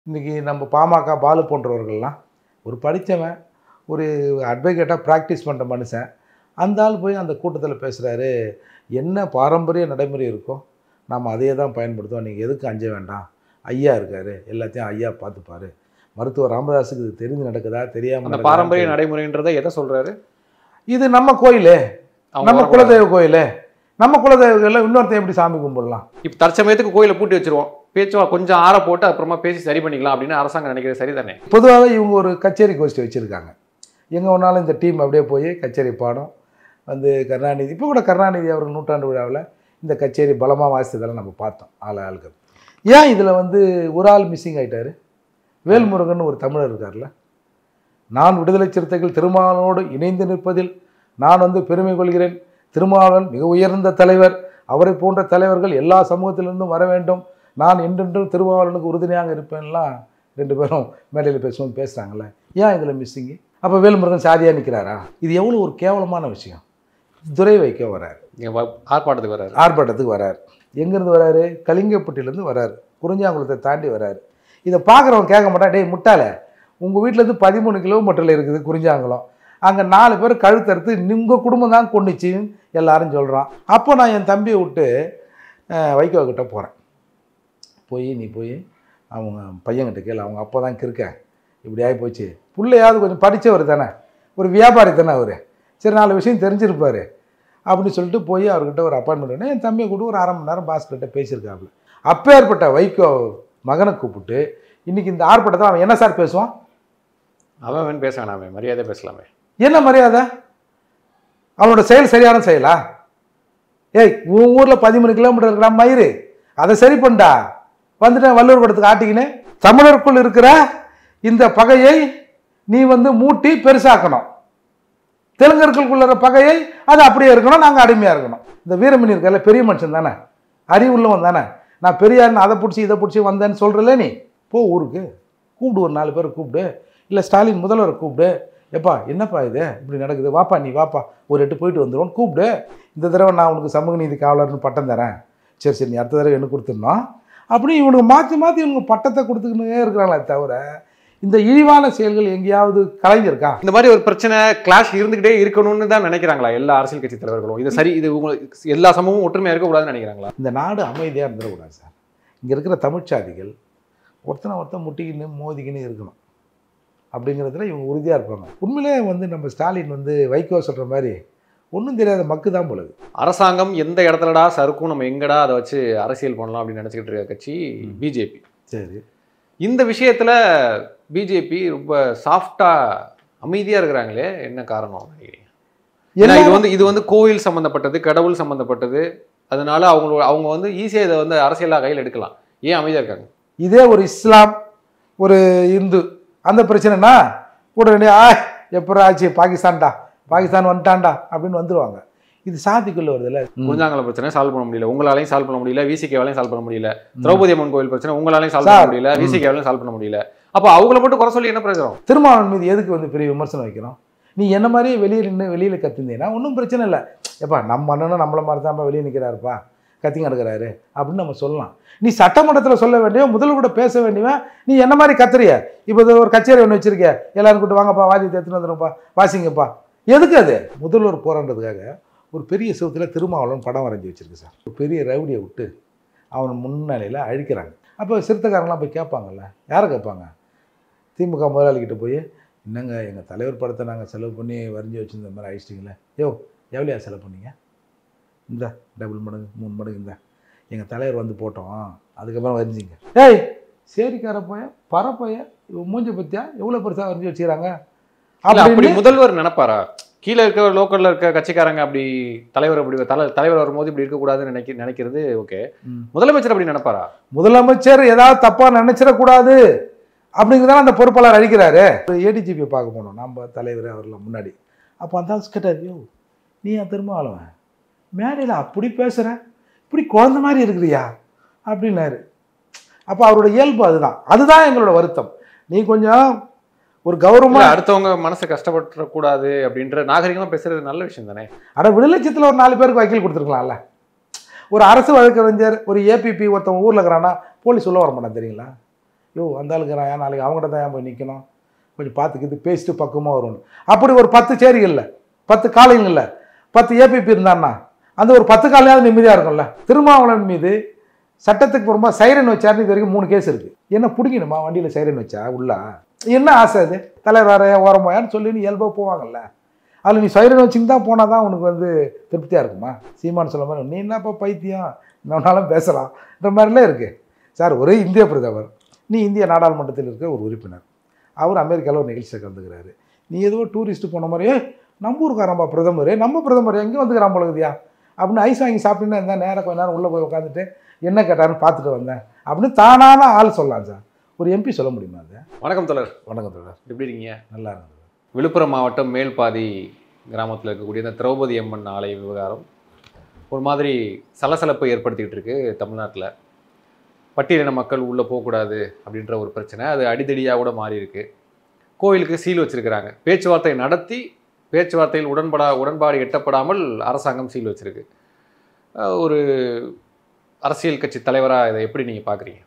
இன்றைக்கி நம்ம பாமக பாலு போன்றவர்கள்லாம் ஒரு படித்தவன் ஒரு அட்வொகேட்டாக ப்ராக்டிஸ் பண்ணுற மனுஷன் அந்த ஆள் போய் அந்த கூட்டத்தில் பேசுகிறாரு என்ன பாரம்பரிய நடைமுறை இருக்கோ நாம் அதையே தான் பயன்படுத்துவோம் நீங்கள் எதுக்கு அஞ்ச வேண்டாம் ஐயா இருக்கார் எல்லாத்தையும் ஐயா பார்த்துப்பாரு மருத்துவர் ராமதாஸுக்கு இது தெரிஞ்சு நடக்குதா தெரியாமல் அந்த பாரம்பரிய நடைமுறைன்றதை எதை சொல்றாரு இது நம்ம கோயில் அவங்க நம்ம வரக்கூடாது. குலதெய்வ கோயில் நம்ம குலதெய்வங்களில் இன்னொருத்தன் எப்படி சாமி கும்பிடலாம் இப்ப தற்சமயத்துக்கு கோயிலை பூட்டி வச்சிருவோம் பேச்சுவா கொஞ்சம் ஆற போட்டு அப்புறமா பேசி சரி பண்ணிக்கலாம் அப்படின்னு அரசாங்கம் நினைக்கிறது சரிதானே பொதுவாக இவங்க ஒரு கச்சேரி கோஷ்டி வச்சுருக்காங்க எங்கே வேணாலும் இந்த டீம் அப்படியே போய் கச்சேரி பாடும் வந்து கருணாநிதி இப்போ கூட கருணாநிதி அவர்கள் நூற்றாண்டு விழாவில் இந்த கச்சேரி பலமாக வாசித்ததெல்லாம் நம்ம பார்த்தோம் ஆள் ஆளுக்கு ஏன் இதில் வந்து ஒரு ஆள் மிஸ்ஸிங் ஆயிட்டாரு வேல்முருகன் ஒரு தமிழர் இருக்கார்ல நான் விடுதலை சிறுத்தைகள் திருமாவளவனோடு இணைந்து நிற்பதில் நான் வந்து பெருமை கொள்கிறேன் திருமாவளவன் மிக உயர்ந்த தலைவர் அவரை போன்ற தலைவர்கள் எல்லா சமூகத்திலிருந்தும் வர வேண்டும் நான் என்றென்றும் திருமாவளவனுக்கு உறுதுணையாக இருப்பேன்லாம் ரெண்டு பேரும் மேடையில் பேசுவோம் பேசுகிறாங்கல்ல ஏன் இதில் மிஸ்ஸிங்கு அப்போ வேல்முருகன் சாதியாக நிற்கிறாரா இது எவ்வளோ ஒரு கேவலமான விஷயம் துரை வைக்க வரார் இங்க வ- ஆர்ப்பாட்டத்துக்கு வர்றாரு ஆர்ப்பாட்டத்துக்கு வரார் எங்கேருந்து வராரு கலிங்கப்பட்டியிலேருந்து வராரு குறிஞ்சாங்குளத்தை தாண்டி வராரு இதை பார்க்குறவன் கேட்க மாட்டான் டேய் முட்டாள உங்கள் வீட்டிலேருந்து பதிமூணு கிலோமீட்டரில் இருக்குது குறிஞ்சாங்குளம் அங்கே நாலு பேர் கழுத்தறுத்து உங்கள் குடும்பம் தான் கொண்டுச்சின்னு எல்லாரும் சொல்கிறான் அப்போ நான் என் தம்பியை விட்டு அஹ், வைகோ கிட்ட போகிறேன் போய் நீ போய் அவங்க பையன்கிட்ட கேளு அவங்க அப்பா தான் கிறுக்க இப்படி ஆகி போச்சு பிள்ளையாவது கொஞ்சம் படித்தவர் தானே ஒரு வியாபாரி தானே அவர் சரி நாலு விஷயம் தெரிஞ்சிருப்பார் அப்படின்னு சொல்லிட்டு போய் அவர்கிட்ட ஒரு அப்பாயின்மெண்ட் பண்ணி என் தம்பியை கூட ஒரு அரை மணி நேரம் பாஸ்கர்கிட்ட பேசியிருக்காப்புல அப்பேற்பட்ட வைகோ மகனை கூப்பிட்டு இன்னைக்கு இந்த ஆர்ப்பாட்டத்தில் அவன் என்ன சார் பேசுவான் அவன் அவன் பேச வேணாமே மரியாதை பேசலாமே என்ன மரியாதை அவனோட செயல் சரியான செயலா ஏய் உன் ஊரில் பதிமூணு கிலோமீட்டர் இருக்கிற மயிறு அதை சரி பண்ணா வந்துட்டேன் வல்லூர் படத்துக்கு ஆட்டிக்கின்னு தமிழருக்குள் இருக்கிற இந்த பகையை நீ வந்து மூட்டி பெருசாக்கணும் தெலுங்கர்களுக்குள்ள பகையை அது அப்படியே இருக்கணும் நாங்கள் அடிமையாக இருக்கணும் இந்த வீரமணி இருக்கல பெரிய மனுஷன் தானே அறிவுள்ளவன் தானே நான் பெரியார்னு அதை பிடிச்சி இதை பிடிச்சி வந்தேன்னு சொல்கிறல நீ போ ஊருக்கு கூப்பிடு ஒரு நாலு பேரை கூப்பிடு இல்லை ஸ்டாலின் முதல்வரை கூப்பிடு எப்பா என்னப்பா இது இப்படி நடக்குது வாப்பா நீ வாப்பா ஒரு எட்டு போயிட்டு வந்துடுவோம் கூப்பிடு இந்த தடவை நான் உனக்கு சமூக நீதி காவலர்னு பட்டம் தரேன் சரி சரி நீ அடுத்த தடவை எனக்கு கொடுத்துடணும் அப்படி இவனுக்கு மாற்றி மாற்றி இவனுக்கு பட்டத்தை கொடுத்துக்கினே இருக்கிறாங்களே தவிர இந்த இழிவான செயல்கள் எங்கேயாவது கலைஞ்சிருக்கா இந்த மாதிரி ஒரு பிரச்சனை கிளாஷ் இருந்துகிட்டே இருக்கணும்னு தான் நினைக்கிறாங்களா எல்லா அரசியல் கட்சி தலைவர்களும் இது சரி இது உங்களுக்கு எல்லா சமூகமும் ஒற்றுமையா இருக்கக்கூடாதுன்னு நினைக்கிறாங்களா இந்த நாடு அமைதியாக இருந்துடக்கூடாது சார் இங்கே இருக்கிற தமிழ்ச்சாதிகள் ஒருத்தனை ஒருத்தன் முட்டிக்கின்னு மோதிக்கின்னு இருக்கணும் அப்படிங்கிறதுல இவங்க உறுதியாக இருப்பாங்க உண்மையிலே வந்து நம்ம ஸ்டாலின் வந்து வைகோ சொல்கிற மாதிரி ஒன்றும் தெரியாத மக்கு தான் பொழுது அரசாங்கம் எந்த இடத்துலடா சறுக்கும் நம்ம எங்கடா அதை வச்சு அரசியல் பண்ணலாம் அப்படின்னு நினைச்சுக்கிட்டு இருக்க கட்சி பிஜேபி சரி இந்த விஷயத்துல பிஜேபி ரொம்ப சாஃப்டா அமைதியா இருக்கிறாங்களே என்ன காரணம் நினைக்கிறீங்க ஏன்னா இது வந்து இது வந்து கோயில் சம்பந்தப்பட்டது கடவுள் சம்பந்தப்பட்டது அதனால அவங்களோட அவங்க வந்து ஈஸியா இதை வந்து அரசியலா கையில் எடுக்கலாம் ஏன் அமைதியா இருக்காங்க இதே ஒரு இஸ்லாம் ஒரு இந்து அந்த பிரச்சனைனா உடனே ஆ எப்போ ஆச்சு பாகிஸ்தான்டா பாகிஸ்தான் வந்துட்டான்டா அப்படின்னு வந்துடுவாங்க இது சாதிக்குள்ள வருதுல்ல குஞ்சாங்கல பிரச்சனை சால்வ் பண்ண முடியல உங்களாலையும் சால்வ் பண்ண முடியல விசிகேவாலையும் சால்வ் பண்ண முடியல திரௌபதி அம்மன் கோயில் பிரச்சனை உங்களாலையும் சால்வ் Sir. பண்ண முடியல விசிகேவாலையும் சால்வ் பண்ண முடியல அப்போ அவங்கள மட்டும் குறை சொல்லி என்ன பிரயோஜனம் திருமாவளவன் மீது எதுக்கு வந்து பெரிய விமர்சனம் வைக்கிறோம் நீ என்ன மாதிரியே வெளியே நின்று வெளியில் கத்திருந்தீங்கன்னா ஒன்றும் பிரச்சனை இல்லை எப்பா நம்ம அண்ணனும் நம்மள மாதிரி தான்ப்பா வெளியே நிற்கிறாருப்பா கத்திங்க எடுக்கிறாரு அப்படின்னு நம்ம சொல்லலாம் நீ சட்டமன்றத்தில் சொல்ல வேண்டிய முதல்ல கூட பேச வேண்டியவன் நீ என்ன மாதிரி கத்துறிய இப்போ இது ஒரு கச்சேரி ஒன்று வச்சிருக்க எல்லாரும் கூட்டு வாங்கப்பா வாத்தியத்தை எடுத்துன்னு வந்துடும்ப்பா வாசிங்கப்பா எதுக்கு அது முதல்வர் போராண்டதுக்காக ஒரு பெரிய சிவத்தில் திருமாவளவன் படம் வரைஞ்சி வச்சிருக்கு சார் ஒரு பெரிய ரவுடியை விட்டு அவன் முன்னிலையில் அழிக்கிறாங்க அப்போ சிறுத்தைக்காரங்களாம் போய் கேட்பாங்கல்ல யாரை கேட்பாங்க திமுக முதலாளிகிட்ட போய் என்னங்க எங்கள் தலைவர் படத்தை நாங்கள் செலவு பண்ணி வரைஞ்சி வச்சிருந்த மாதிரி அழிச்சிட்டிங்களே யோ எவ்வளோயா செலவு பண்ணீங்க இந்த டபுள் மடங்கு மூணு மடங்கு இந்த எங்கள் தலைவர் வந்து போட்டோம் அதுக்கப்புறம் வரைஞ்சிங்க ஏய் சேரிக்கார போய பரப்போய இவன் மூஞ்ச பத்தியா எவ்வளோ பெருசாக வரைஞ்சி வச்சுக்கிறாங்க இல்ல அப்படி அப்படின்னு முதல்வர் நினைப்பாரா கீழே இருக்க லோக்கல்ல இருக்க கட்சிக்காரங்க அப்படி தலைவர் அப்படி தலை தலைவர் வரும்போது இப்படி இருக்கக்கூடாதுன்னு நினைக்க நினைக்கிறது ஓகே ம். முதலமைச்சர் அப்படி நினைப்பாரா முதலமைச்சர் ஏதாவது தப்பாக நினச்சிடக்கூடாது அப்படிங்கிறதால அந்த பொறுப்பாளர் அழிக்கிறாரு ஏடிஜிபி பார்க்க போனோம் நம்ம தலைவர் அவர்லாம் முன்னாடி அப்போ அந்த ஆள் கேட்டார் யோ நீ ஏன் திரும்ப ஆளுவன் மேடையில் அப்படி பேசுகிற இப்படி குழந்த மாதிரி இருக்கிறியா அப்படின்னாரு அப்போ அவரோட இயல்பு அதுதான் அதுதான் எங்களோட வருத்தம் நீ கொஞ்சம் ஒரு இல்ல, கௌரவமாக அடுத்தவங்க மனசை கஷ்டப்பட்டுற கூடாது அப்படின்ற நாகரிகமா பேசுறது நல்ல விஷயம் தானே அட விடுதலைச்சத்தில் ஒரு நாலு பேருக்கு வக்கீல் கொடுத்துருக்கலாம்ல ஒரு அரசு வழக்கறிஞர் ஒரு ஏபிபி ஒருத்தவன் ஊரில் இருக்கிறான்னா போலீஸ் உள்ள வர மாட்டான் தெரியுங்களா யோ அந்த ஆளுக்குறான் ஏன் நாளைக்கு அவங்ககிட்ட தான் ஏன் போய் நிற்கணும் கொஞ்சம் பார்த்துக்கிட்டு பேசிட்டு பக்குவமாக வரும்னு அப்படி ஒரு பத்து சேரிகளில் பத்து காலைங்களில் பத்து ஏபிபி இருந்தான்னா அந்த ஒரு பத்து காலையாவது நிம்மதியாக இருக்கும்ல திருமாவளவன் மீது சட்டத்துக்கு புறமா சைரன் வச்சாருன்னு இது வரைக்கும் மூணு கேஸ் இருக்குது என்ன பிடிக்கணுமா வண்டியில் சைரன் வச்சா உள்ளா என்ன ஆசை அது தலைவர் வர ஓரமாயான்னு சொல்லி நீ இயல்பாக போவாங்கல்ல அதில் நீ சைரன் வச்சுன்னு தான் போனால் தான் உனக்கு வந்து திருப்தியாக இருக்குமா சீமான் சொல்ல மாதிரி நீ என்னப்பா பைத்தியம் நம்மளாலும் பேசலாம்ன்ற மாதிரிலாம் இருக்குது சார் ஒரே இந்திய பிரதமர் நீ இந்திய நாடாளுமன்றத்தில் இருக்க ஒரு உறுப்பினர் அவர் அமெரிக்காவில் ஒரு நிகழ்ச்சியில் கலந்துக்கிறாரு நீ ஏதோ டூரிஸ்ட் போன மாதிரி "ஏய், நம்ம ஊருக்காரம்பா பிரதமர் நம்ம பிரதமர் எங்கே வந்துக்கிறான் பொழுதுயா அப்படின்னு ஐஸ் வாங்கி சாப்பிட்டுன்னு இருந்தால் நேரம் கொஞ்ச நேரம் உள்ளே போய் உட்காந்துட்டு என்ன கேட்டாருன்னு பார்த்துட்டு வந்தேன் அப்படின்னு தானான ஆள் சொல்லலாம் சார் ஒரு எம்பி சொல்ல முடியுமா அது வணக்கம் தொடர் வணக்கம் தோழர் எப்படி இருக்கீங்க நல்லா இருந்தது விழுப்புரம் மாவட்டம் மேல்பாதி கிராமத்தில் இருக்கக்கூடிய இந்த திரௌபதி அம்மன் ஆலய விவகாரம் ஒரு மாதிரி சலசலப்பை ஏற்படுத்திக்கிட்டு இருக்கு தமிழ்நாட்டில் பட்டியலின மக்கள் உள்ளே போகக்கூடாது அப்படின்ற ஒரு பிரச்சனை அது அடிதடியாக கூட மாறி இருக்கு கோயிலுக்கு சீல் வச்சிருக்கிறாங்க பேச்சுவார்த்தை நடத்தி பேச்சுவார்த்தையில் உடன்படா உடன்பாடு எட்டப்படாமல் அரசாங்கம் சீல் வச்சிருக்கு அஹ் ஒரு அரசியல் கட்சி தலைவராக இதை எப்படி நீங்கள் பார்க்குறீங்க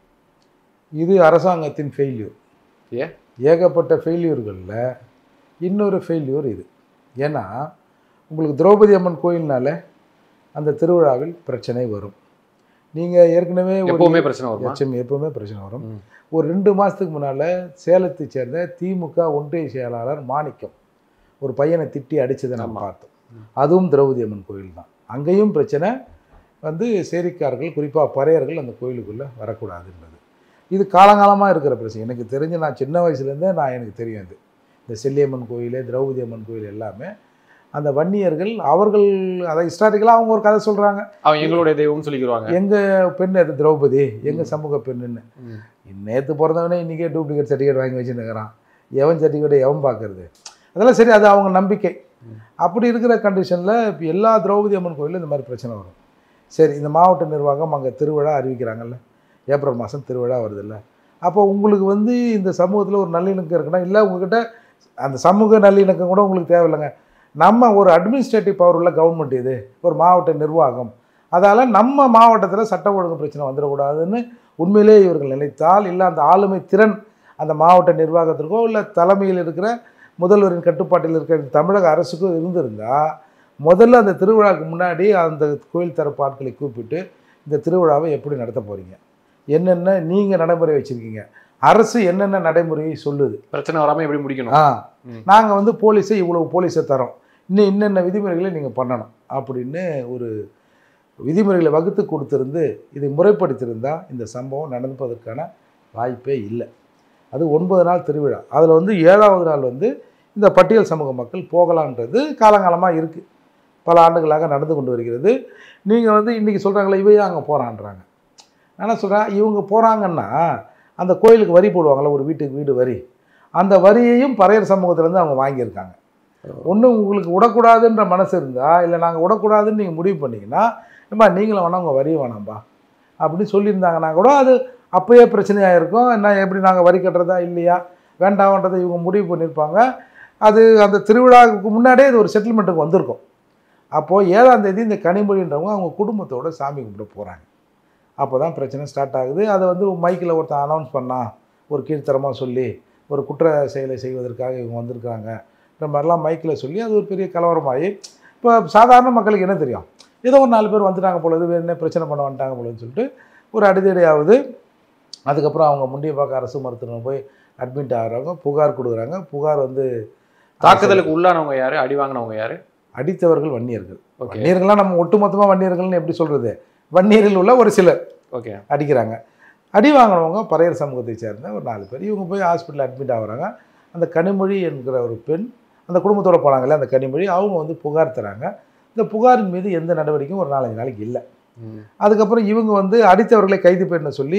இது அரசாங்கத்தின் ஃபெயில்யூர் ஏன்? ஏகப்பட்ட ஃபெயில்யூர்களில் இன்னொரு ஃபெயில்யூர் இது ஏன்னா உங்களுக்கு திரௌபதி அம்மன் கோயில்னால அந்த திருவிழாவில் பிரச்சனை வரும் நீங்கள் ஏற்கனவே ஒரு எப்பவுமே பிரச்சனை வருமா எச்சம் எப்பவுமே பிரச்சனை வரும் ம். ஒரு ரெண்டு மாதத்துக்கு முன்னால் சேலத்தை சேர்ந்த திமுக ஒன்றிய செயலாளர் மாணிக்கம் ஒரு பையனை திட்டி அடித்ததை நம்ம ஆமா. பார்த்தோம் அதுவும் திரௌபதி அம்மன் கோயில் தான் அங்கேயும் பிரச்சனை வந்து சேரிக்காரர்கள் குறிப்பாக பறையர்கள் அந்த கோயிலுக்குள்ளே வரக்கூடாதுன்றது இது காலங்காலமாக இருக்கிற பிரச்சனை எனக்கு தெரிஞ்சு நான் சின்ன வயசுலேருந்தே நான் எனக்கு தெரியும் இது இந்த செல்லியம்மன் கோயில் திரௌபதி அம்மன் கோயில் எல்லாமே அந்த வன்னியர்கள் அவர்கள் அதை ஹிஸ்டாரிக்கலாக அவங்க ஒரு கதை சொல்கிறாங்க அவன் எங்களுடைய தெய்வம்னு சொல்லிக்கிடுவாங்க எங்கள் பெண் அது திரௌபதி எங்கள் சமூக பெண்ணுன்னு ம். நேற்று பிறந்தவனே இன்றைக்கே டூப்ளிகேட் சர்டிஃபிகேட் வாங்கி வச்சுருக்கிறான் எவன் சர்டிஃபிகேட்டை எவன் பார்க்கறது அதெல்லாம் சரி அது அவங்க நம்பிக்கை ம். அப்படி இருக்கிற கண்டிஷனில் இப்போ எல்லா திரௌபதி அம்மன் கோயிலும் இந்த மாதிரி பிரச்சனை வரும் சரி இந்த மாவட்ட நிர்வாகம் அங்கே திருவிழா அறிவிக்கிறாங்கல்ல ஏப்ரல் மாதம் திருவிழா வருதுல்ல அப்போ உங்களுக்கு வந்து இந்த சமூகத்தில் ஒரு நல்லிணக்கம் இருக்குன்னா இல்லை உங்ககிட்ட அந்த சமூக நல்லிணக்கம் கூட உங்களுக்கு தேவையில்லைங்க நம்ம ஒரு அட்மினிஸ்ட்ரேட்டிவ் பவர் உள்ள கவர்மெண்ட் இது ஒரு மாவட்ட நிர்வாகம் அதால் நம்ம மாவட்டத்தில் சட்ட ஒழுங்கு பிரச்சனை வந்துடக்கூடாதுன்னு உண்மையிலே இவர்கள் நினைத்தால் இல்லை அந்த ஆளுமை திறன் அந்த மாவட்ட நிர்வாகத்திற்கோ இல்லை தலைமையில் இருக்கிற முதல்வரின் கட்டுப்பாட்டில் இருக்கிற தமிழக அரசுக்கோ இருந்திருந்தால் முதல்ல அந்த திருவிழாவுக்கு முன்னாடி அந்த கோயில் தரப்பு ஆட்களை கூப்பிட்டு இந்த திருவிழாவை எப்படி நடத்த போகிறீங்க என்னென்ன நீங்கள் நடைமுறை வச்சுருக்கீங்க அரசு என்னென்ன நடைமுறையை சொல்லுது பிரச்சனை வராமல் எப்படி முடிக்கணும் ஆ ம். நாங்கள் வந்து போலீஸை இவ்வளவு போலீஸை தரோம் இன்னும் இன்னென்ன விதிமுறைகளை நீங்கள் பண்ணணும் அப்படின்னு ஒரு விதிமுறைகளை வகுத்து கொடுத்திருந்து இதை முறைப்படுத்தியிருந்தா இந்த சம்பவம் நடப்பதற்கான வாய்ப்பே இல்லை அது ஒன்பது நாள் திருவிழா அதில் வந்து ஏழாவது நாள் வந்து இந்த பட்டியல் சமூக மக்கள் போகலான்றது காலங்காலமாக இருக்குது பல ஆண்டுகளாக நடந்து கொண்டு வருகிறது நீங்கள் வந்து இன்றைக்கி சொல்கிறாங்களே இவையே அங்கே போகிறான்றாங்க நான் என்ன சொல்கிறேன் இவங்க போகிறாங்கன்னா அந்த கோயிலுக்கு வரி போடுவாங்கள்ல ஒரு வீட்டுக்கு வீடு வரி அந்த வரியையும் பறையர் சமூகத்திலேருந்து அவங்க வாங்கியிருக்காங்க ஒன்று உங்களுக்கு விடக்கூடாதுன்ற மனசு இருந்தால் இல்லை நாங்கள் விடக்கூடாதுன்னு நீங்கள் முடிவு பண்ணீங்கன்னா ஏம்பா நீங்களும் வேணாம் உங்கள் வரியும் வேணாம்பா அப்படின்னு சொல்லியிருந்தாங்கன்னா கூட அது அப்போயே பிரச்சனையாக இருக்கும் என்ன எப்படி நாங்கள் வரி கட்டுறதா இல்லையா வேண்டாம்ன்றதை இவங்க முடிவு பண்ணியிருப்பாங்க அது அந்த திருவிழாவுக்கு முன்னாடியே இது ஒரு செட்டில்மெண்ட்டுக்கு வந்திருக்கும் அப்போது ஏழாம் தேதி இந்த கனிமொழின்றவங்க அவங்க குடும்பத்தோட சாமி கும்பிட போகிறாங்க அப்போ தான் பிரச்சனை ஸ்டார்ட் ஆகுது அதை வந்து மைக்கில் ஒருத்தன் அனௌன்ஸ் பண்ணான் ஒரு கீழ்த்தரமாக சொல்லி ஒரு குற்ற செயலை செய்வதற்காக இவங்க வந்திருக்காங்க இந்த மாதிரிலாம் மைக்கில் சொல்லி அது ஒரு பெரிய கலவரமாகி இப்போ சாதாரண மக்களுக்கு என்ன தெரியும் ஏதோ ஒரு நாலு பேர் வந்துட்டாங்க பொழுது வேறு என்ன பிரச்சனை பண்ண வந்துட்டாங்க பொழுதுன்னு சொல்லிட்டு ஒரு அடிதடியாவது அதுக்கப்புறம் அவங்க முண்டியப்பாக்க அரசு மருத்துவமனை போய் அட்மிட் ஆகுறாங்க புகார் கொடுக்குறாங்க புகார் வந்து தாக்குதலுக்கு உள்ளானவங்க யாரு அடி வாங்கினவங்க யாரு அடித்தவர்கள் வன்னியர்கள் ஓகே வன்னியர்கள்லாம் நம்ம ஒட்டுமொத்தமாக வன்னியர்கள்னு எப்படி சொல்கிறது வன்னியரில் உள்ள ஒரு சிலர் ஓகே அடிக்கிறாங்க அடி வாங்கினவங்க பறையர் சமூகத்தை சேர்ந்த ஒரு நாலு பேர் இவங்க போய் ஹாஸ்பிட்டல் அட்மிட் ஆகுறாங்க அந்த கனிமொழி என்கிற ஒரு பெண் அந்த குடும்பத்தோட போனாங்கல்ல அந்த கனிமொழி அவங்க வந்து புகார் தராங்க இந்த புகாரின் மீது எந்த நடவடிக்கையும் ஒரு நாலஞ்சு நாளைக்கு இல்லை ம். அதுக்கப்புறம் இவங்க வந்து அடித்தவர்களை கைது பண்ண சொல்லி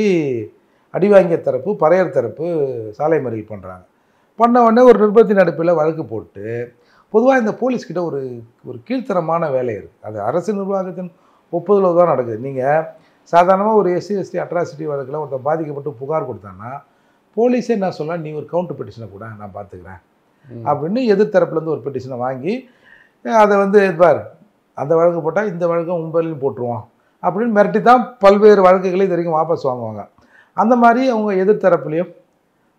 அடி வாங்கிய தரப்பு பறையர் தரப்பு சாலை மறியல் பண்ணுறாங்க பண்ண உடனே ஒரு நிர்பந்தின் அடிப்பில் வழக்கு போட்டு பொதுவாக இந்த போலீஸ்கிட்ட ஒரு ஒரு கீழ்த்தரமான வேலை இருக்குது அது அரசு நிர்வாகத்தின் ஒப்புதல் தான் நடக்குது நீங்கள் சாதாரணமாக ஒரு எஸ்சி எஸ்டி அட்ராசிட்டி வழக்கில் ஒருத்தன் பாதிக்கப்பட்டு புகார் கொடுத்தான்னா போலீஸே என்ன சொல்ல நீ ஒரு கவுண்டர் பெட்டிஷனை கூட நான் பார்த்துக்கிறேன் ம். அப்படின்னு எதிர்த்தரப்புலேருந்து ஒரு பெட்டிஷனை வாங்கி அதை வந்து பார் அந்த வழக்கு போட்டால் இந்த வழக்கை உண்மையிலும் போட்டுருவோம் அப்படின்னு மிரட்டி தான் பல்வேறு வழக்குகளை இது வரைக்கும் வாபஸ் வாங்குவாங்க அந்த மாதிரி அவங்க எதிர்த்தரப்புலையும்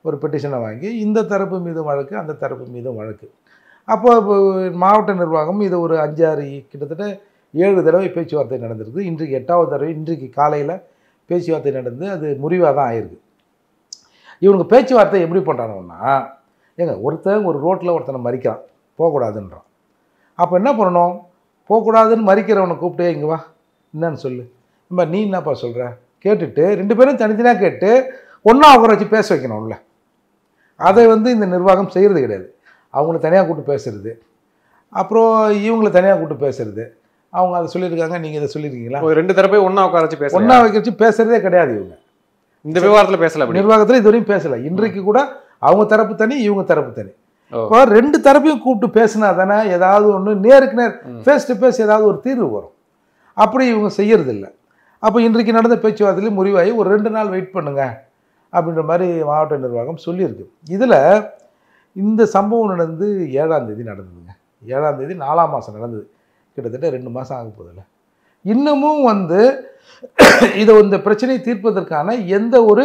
ஒரு பெட்டிஷனை வாங்கி இந்த தரப்பு மீதும் வழக்கு அந்த தரப்பு மீதும் வழக்கு அப்போ இப்போ மாவட்ட நிர்வாகம் இது ஒரு அஞ்சாறு கிட்டத்தட்ட ஏழு தடவை பேச்சுவார்த்தை நடந்திருக்கு இன்றைக்கு எட்டாவது தடவை இன்றைக்கு காலையில் பேச்சுவார்த்தை நடந்து அது முறிவாக தான் ஆயிருக்கு இவனுக்கு பேச்சுவார்த்தை எப்படி பண்ணுறானுன்னா ஏங்க ஒருத்தன் ஒரு ரோட்டில் ஒருத்தனை மறிக்கிறான் போகக்கூடாதுன்றான் அப்போ என்ன பண்ணணும் போகக்கூடாதுன்னு மறிக்கிறவனை கூப்பிட்டே இங்கே வா என்னன்னு சொல்லு இம்ப நீ என்னப்பா சொல்கிற கேட்டுட்டு ரெண்டு பேரும் தனித்தனியாக கேட்டு ஒன்றா உட்கார வச்சு பேச வைக்கணும்ல அதை வந்து இந்த நிர்வாகம் செய்கிறது கிடையாது அவங்கள தனியாக கூப்பிட்டு பேசுறது அப்புறம் இவங்கள தனியாக கூப்பிட்டு பேசுறது அவங்க அதை சொல்லியிருக்காங்க நீங்கள் இதை சொல்லியிருக்கீங்களா ஒரு ரெண்டு தடவை ஒண்ணா உட்கார வச்சு பேசலாம் ஒன்றா வைக்க வச்சு பேசுறதே கிடையாது இவங்க இந்த விவகாரத்துல பேசல அப்படி நிர்வாகத்தில் இதுவரையும் பேசல இன்றைக்கு கூட அவங்க தரப்பு தனி இவங்க தரப்பு தனி ஓ. இப்போ ரெண்டு தரப்பையும் கூப்பிட்டு பேசினா தானே ஏதாவது ஒன்று நேருக்கு நேர் ம். ஃபேஸ் டு ஃபேஸ் ஏதாவது ஒரு தீர்வு வரும் அப்படி இவங்க செய்யறதில்ல அப்போ இன்றைக்கு நடந்த பேச்சுவார்த்தையில முறிவாகி ஒரு ரெண்டு நாள் வெயிட் பண்ணுங்க அப்படின்ற மாதிரி மாவட்ட நிர்வாகம் சொல்லியிருக்கு இதில் இந்த சம்பவம் நடந்து ஏழாம் தேதி நடந்ததுங்க ஏழாம் தேதி நாலாம் மாதம் நடந்தது கிட்டத்தட்ட ரெண்டு மாதம் ஆக போதில்ல இன்னமும் வந்து இதை இந்த பிரச்சனையை தீர்ப்பதற்கான எந்த ஒரு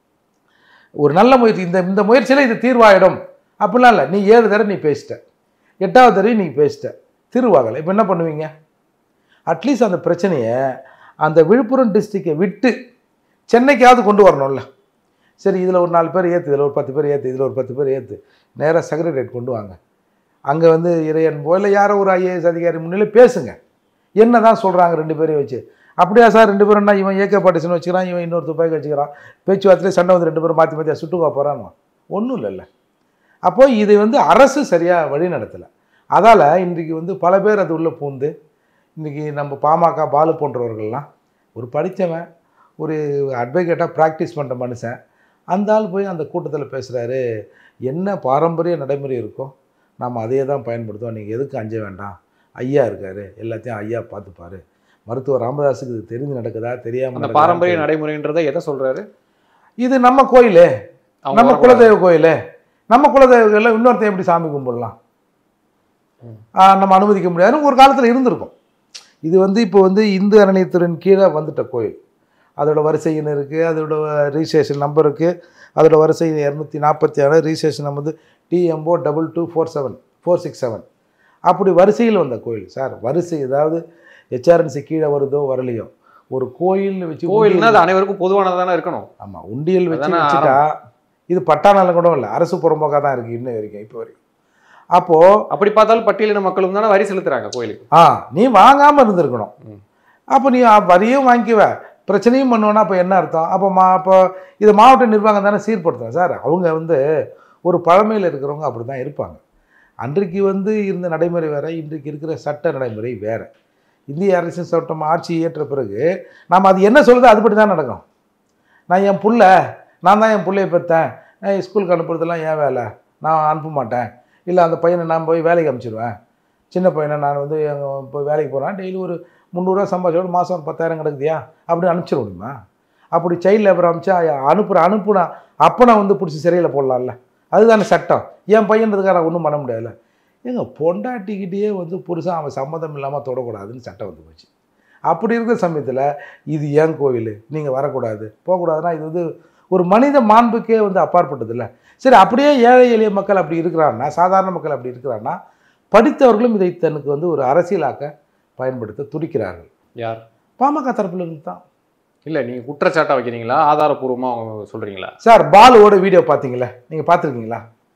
ஒரு நல்ல முயற்சி இந்த இந்த முயற்சியில் இது தீர்வாயிடும் அப்படிலாம் இல்லை நீ ஏழு தடவை நீ பேசிட்ட எட்டாவது தடவை நீ பேசிட்ட தீர்வாகலை இப்போ என்ன பண்ணுவீங்க அட்லீஸ்ட் அந்த பிரச்சனையை அந்த விழுப்புரம் டிஸ்ட்ரிக்டை விட்டு சென்னைக்காவது கொண்டு வரணும்ல சரி இதில் ஒரு நாலு பேர் ஏற்று இதில் ஒரு பத்து பேர் ஏற்று இதில் ஒரு பத்து பேர் ஏற்று நேராக செக்ரட்டரியேட் கொண்டு வாங்க அங்கே வந்து இறையன்போ இல்லை யாரோ ஒரு ஐஏஎஸ் அதிகாரி முன்னிலையில் பேசுங்க என்ன தான் சொல்கிறாங்க ரெண்டு பேரையும் வச்சு அப்படியா சார் ரெண்டு பேரும்னா இவன் ஏகே பாட்டிசன் வச்சுக்கிறான் இவன் இன்னொரு துப்பாக்கி வச்சுக்கிறான் பேச்சுவார்த்தையிலே சண்டை வந்து ரெண்டு பேரும் மாற்றி மாற்றி சுட்டுக்கா போகிறான்னு ஒன்றும் இல்லைல்ல அப்போ இதை வந்து அரசு சரியாக வழி நடத்தலை அதால் இன்றைக்கு வந்து பல பேர் அது உள்ளே பூந்து இன்றைக்கி நம்ம பாமக பாலு போன்றவர்கள்லாம் ஒரு படித்தவன் ஒரு அட்வொகேட்டாக ப்ராக்டிஸ் பண்ணுற மனுஷன் அந்த ஆள் போய் அந்த கூட்டத்தில் பேசுகிறாரு என்ன பாரம்பரிய நடைமுறை இருக்கோ நாம் அதையே தான் பயன்படுத்துவோம் நீங்கள் எதுக்கு அஞ்ச வேண்டாம் ஐயா இருக்கார் எல்லாத்தையும் ஐயா பார்த்துப்பாரு மருத்துவர் ராமதாஸுக்கு இது தெரிஞ்சு நடக்குதா தெரியாமல் அந்த பாரம்பரிய நடைமுறைன்றதை எதை சொல்றாரு இது நம்ம கோயில் அவங்க நம்ம வரக்கூடாது. குலதெய்வ கோயில் நம்ம குலதெய்வங்களில் இன்னொருத்தன் எப்படி சாமி கும்பிடலாம் ம். ஆ, நம்ம அனுமதிக்க முடியாதுன்னு ஒரு காலத்தில் இருந்திருக்கும் இது வந்து இப்போ வந்து இந்து அறநிலையத்துறையின் கீழே வந்துட்ட கோயில் அதோட வரிசை எண் இருக்குது அதோட ரிஜிஸ்ட்ரேஷன் நம்பர் இருக்குது அதோட வரிசை இரநூத்தி நாற்பத்தி ஆறு ரிஜிஸ்ட்ரேஷன் நம்பர் வந்து டிஎம்போ double two four seven four six seven அப்படி வரிசையில் வந்த கோயில் சார் வரிசை ஏதாவது ஹெச்ஆர்என்சி கீழே வருதோ வரலையோ ஒரு கோயில் வச்சு கோயில்னா அது அனைவருக்கும் பொதுவானதானே இருக்கணும் ஆமாம் உண்டியல் வச்சு அதானே வச்சுட்டா இது பட்டாணம் கூட இல்லை அரசு புறம்போக்காக தான் இருக்குது இன்ன வரைக்கும் இப்போ வரைக்கும் அப்போது அப்படி பார்த்தாலும் பட்டியலின மக்களும் தானே வரி செலுத்துறாங்க கோயிலுக்கு ஆ நீ வாங்காமல் இருந்திருக்கணும் ம். அப்போ நீ அ- வரியும் வாங்கிக்குவ பிரச்சனையும் பண்ணுவேன்னா அப்போ என்ன அர்த்தம் அப்போ மா அப்போ இது மாவட்ட நிர்வாகம் தானே சீர்படுத்தணும் சார் அவங்க வந்து ஒரு பழமையில் இருக்கிறவங்க அப்படி தான் இருப்பாங்க அன்றைக்கு வந்து இருந்த நடைமுறை வேற இன்றைக்கு இருக்கிற சட்ட நடைமுறை வேற இந்திய அரசின் சட்டம் ஆட்சி ஏற்ற பிறகு நாம் அது என்ன சொல்லுதோ அதுபடி தான் நடக்கும் நான் என் புள்ள நான் தான் என் பிள்ளைய பெற்றேன் நான் ஸ்கூலுக்கு அனுப்புறதெல்லாம் ஏன் வேலை நான் அனுப்ப மாட்டேன் இல்லை அந்த பையனை நான் போய் வேலைக்கு அனுப்பிச்சிடுவேன் சின்ன பையனை நான் வந்து எங்க போய் வேலைக்கு போகிறேன் டெய்லி ஒரு முந்நூறுரூவா சம்பாதிச்சோட மாதம் ஒரு பத்தாயிரம் கிடக்குதியா அப்படி அனுப்பிச்சிட முடியுமா அப்படி சைல்டு லேபர் அனுப்பிச்சா அனுப்புகிற அனுப்புனா அப்பனை வந்து பிடிச்சி சிறையில் போடலாம்ல அதுதானே சட்டம் என் பையன்றதுக்காக நான் ஒன்றும் பண்ண முடியாதுல்ல ஏங்க பொண்டாட்டிக்கிட்டேயே வந்து புருஷன் அவன் சம்மதம் இல்லாமல் தொடக்கூடாதுன்னு சட்டம் வந்து போச்சு அப்படி இருக்கிற சமயத்தில் இது ஏன் கோவில் நீங்கள் வரக்கூடாது போகக்கூடாதுன்னா இது வந்து ஒரு மனித மாண்புக்கே வந்து அப்பாற்பட்டது இல்லை சரி அப்படியே ஏழை எளிய மக்கள் அப்படி இருக்கிறான்னா சாதாரண மக்கள் அப்படி இருக்கிறான்னா படித்தவர்களும் இதை தனக்கு வந்து ஒரு அரசியலாக்க பயன்படுத்த துடிக்கிறார்கள் யார் பாமக தரப்புல இருந்து தான் இல்ல நீங்க குற்றச்சாட்டா வைக்கிறீங்களா ஆதாரப்பூர்வமா அவங்க சொல்றீங்களா சார் பாலுவோட வீடியோ பார்த்தீங்களே நீங்கள் பார்த்துருக்கீங்களா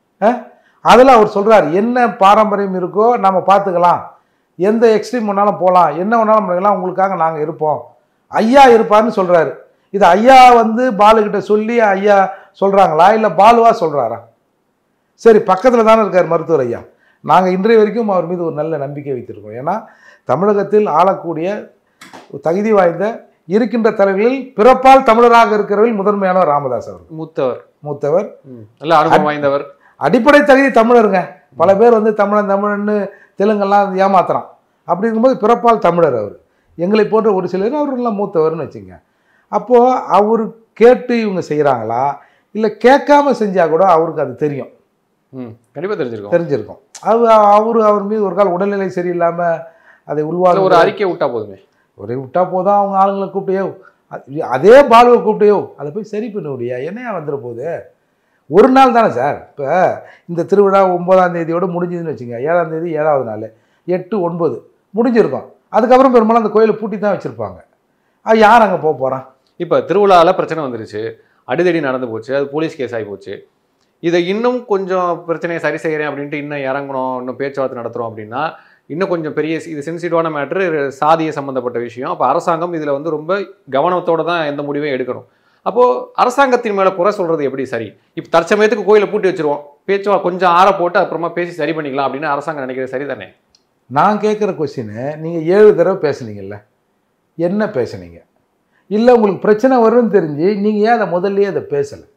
அதில் அவர் சொல்றாரு என்ன பாரம்பரியம் இருக்கோ நம்ம பார்த்துக்கலாம் எந்த எக்ஸ்ட்ரீம் வேணாலும் போகலாம் என்ன வேணாலும் பண்ணிக்கலாம் உங்களுக்காக நாங்கள் இருப்போம் ஐயா இருப்பாருன்னு சொல்கிறாரு இது ஐயா வந்து பாலுக்கிட்ட சொல்லி ஐயா சொல்கிறாங்களா இல்லை பாலுவா சொல்கிறாரா சரி பக்கத்தில் தானே இருக்கார் மருத்துவர் ஐயா நாங்கள் இன்றைய வரைக்கும் அவர் மீது ஒரு நல்ல நம்பிக்கை வைத்திருக்கோம் ஏன்னா தமிழகத்தில் ஆளக்கூடிய தகுதி வாய்ந்த இருக்கின்ற தலைவர்களில் பிறப்பால் தமிழராக இருக்கிறவர்கள் முதன்மையானவர் ராமதாஸ் அவர்கள் மூத்தவர் மூத்தவர் ம். நல்ல அனுபவம் வாய்ந்தவர் அடிப்படை தகுதி தமிழருங்க பல பேர் வந்து தமிழன் தமிழன்னு தெலுங்கெல்லாம் ஏமாத்துறான் அப்படி இருக்கும்போது பிறப்பால் தமிழர் அவர் எங்களை போன்ற ஒரு சிலர் அவர்களெல்லாம் மூத்தவர்னு வச்சுங்க அப்போது அவர் கேட்டு இவங்க செய்கிறாங்களா இல்லை கேட்காம செஞ்சால் கூட அவருக்கு அது தெரியும் ம் கண்டிப்பா தெரிஞ்சிருக்கும் தெரிஞ்சிருக்கும் அது அவர் அவர் மீது ஒரு கால் உடல்நிலை சரியில்லாமல் அதை இல்ல, உள்வாங்க ஒரு அறிக்கை விட்டா போதுமே ஒரே விட்டா போதும் அவங்க ஆளுங்களை கூப்பிட்டியோ அதே பாலுவை கூப்பிட்டியோ அதை போய் சரி பண்ண முடியா என்னையா வந்துட போகுது ஒரு நாள் தானே சார் இப்போ இந்த திருவிழா ஒன்பதாம் தேதியோட முடிஞ்சதுன்னு வச்சுங்க ஏழாம் தேதி ஏழாவது நாள் எட்டு ஒன்பது முடிஞ்சிருக்கும் அதுக்கப்புறம் பெரும்பாலும் அந்த கோயிலை பூட்டி தான் வச்சுருப்பாங்க அது யார் அங்கே போக போகிறான் இப்போ திருவிழாவில் பிரச்சனை வந்துருச்சு அடிதடி நடந்து போச்சு அது போலீஸ் கேஸ் ஆகி போச்சு இதை இன்னும் கொஞ்சம் பிரச்சனையை சரி செய்கிறேன் அப்படின்ட்டு இன்னும் இறங்கணும் இன்னும் பேச்சுவார்த்தை நடத்துகிறோம் அப்படின்னா இன்னும் கொஞ்சம் பெரிய இது சென்சிட்டிவான மேட்ரு சாதிய சம்மந்தப்பட்ட விஷயம் அப்போ அரசாங்கம் இதில் வந்து ரொம்ப கவனத்தோட தான் எந்த முடிவையும் எடுக்கணும் அப்போது அரசாங்கத்தின் மேலே குறை சொல்கிறது எப்படி சரி இப்போ தற்சமயத்துக்கு கோயிலை பூட்டி வச்சிருவோம் பேச்சுவா கொஞ்சம் ஆற போட்டு அப்புறமா பேசி சரி பண்ணிக்கலாம் அப்படின்னு அரசாங்கம் நினைக்கிறது சரி தானே நான் கேட்குற கொஸ்டின் நீங்கள் ஏழு தடவை பேசுனீங்கல்ல என்ன பேசுனீங்க இல்லை உங்களுக்கு பிரச்சனை வரும்னு தெரிஞ்சு நீங்கள் ஏன் அதை முதல்லயே அதை பேசலை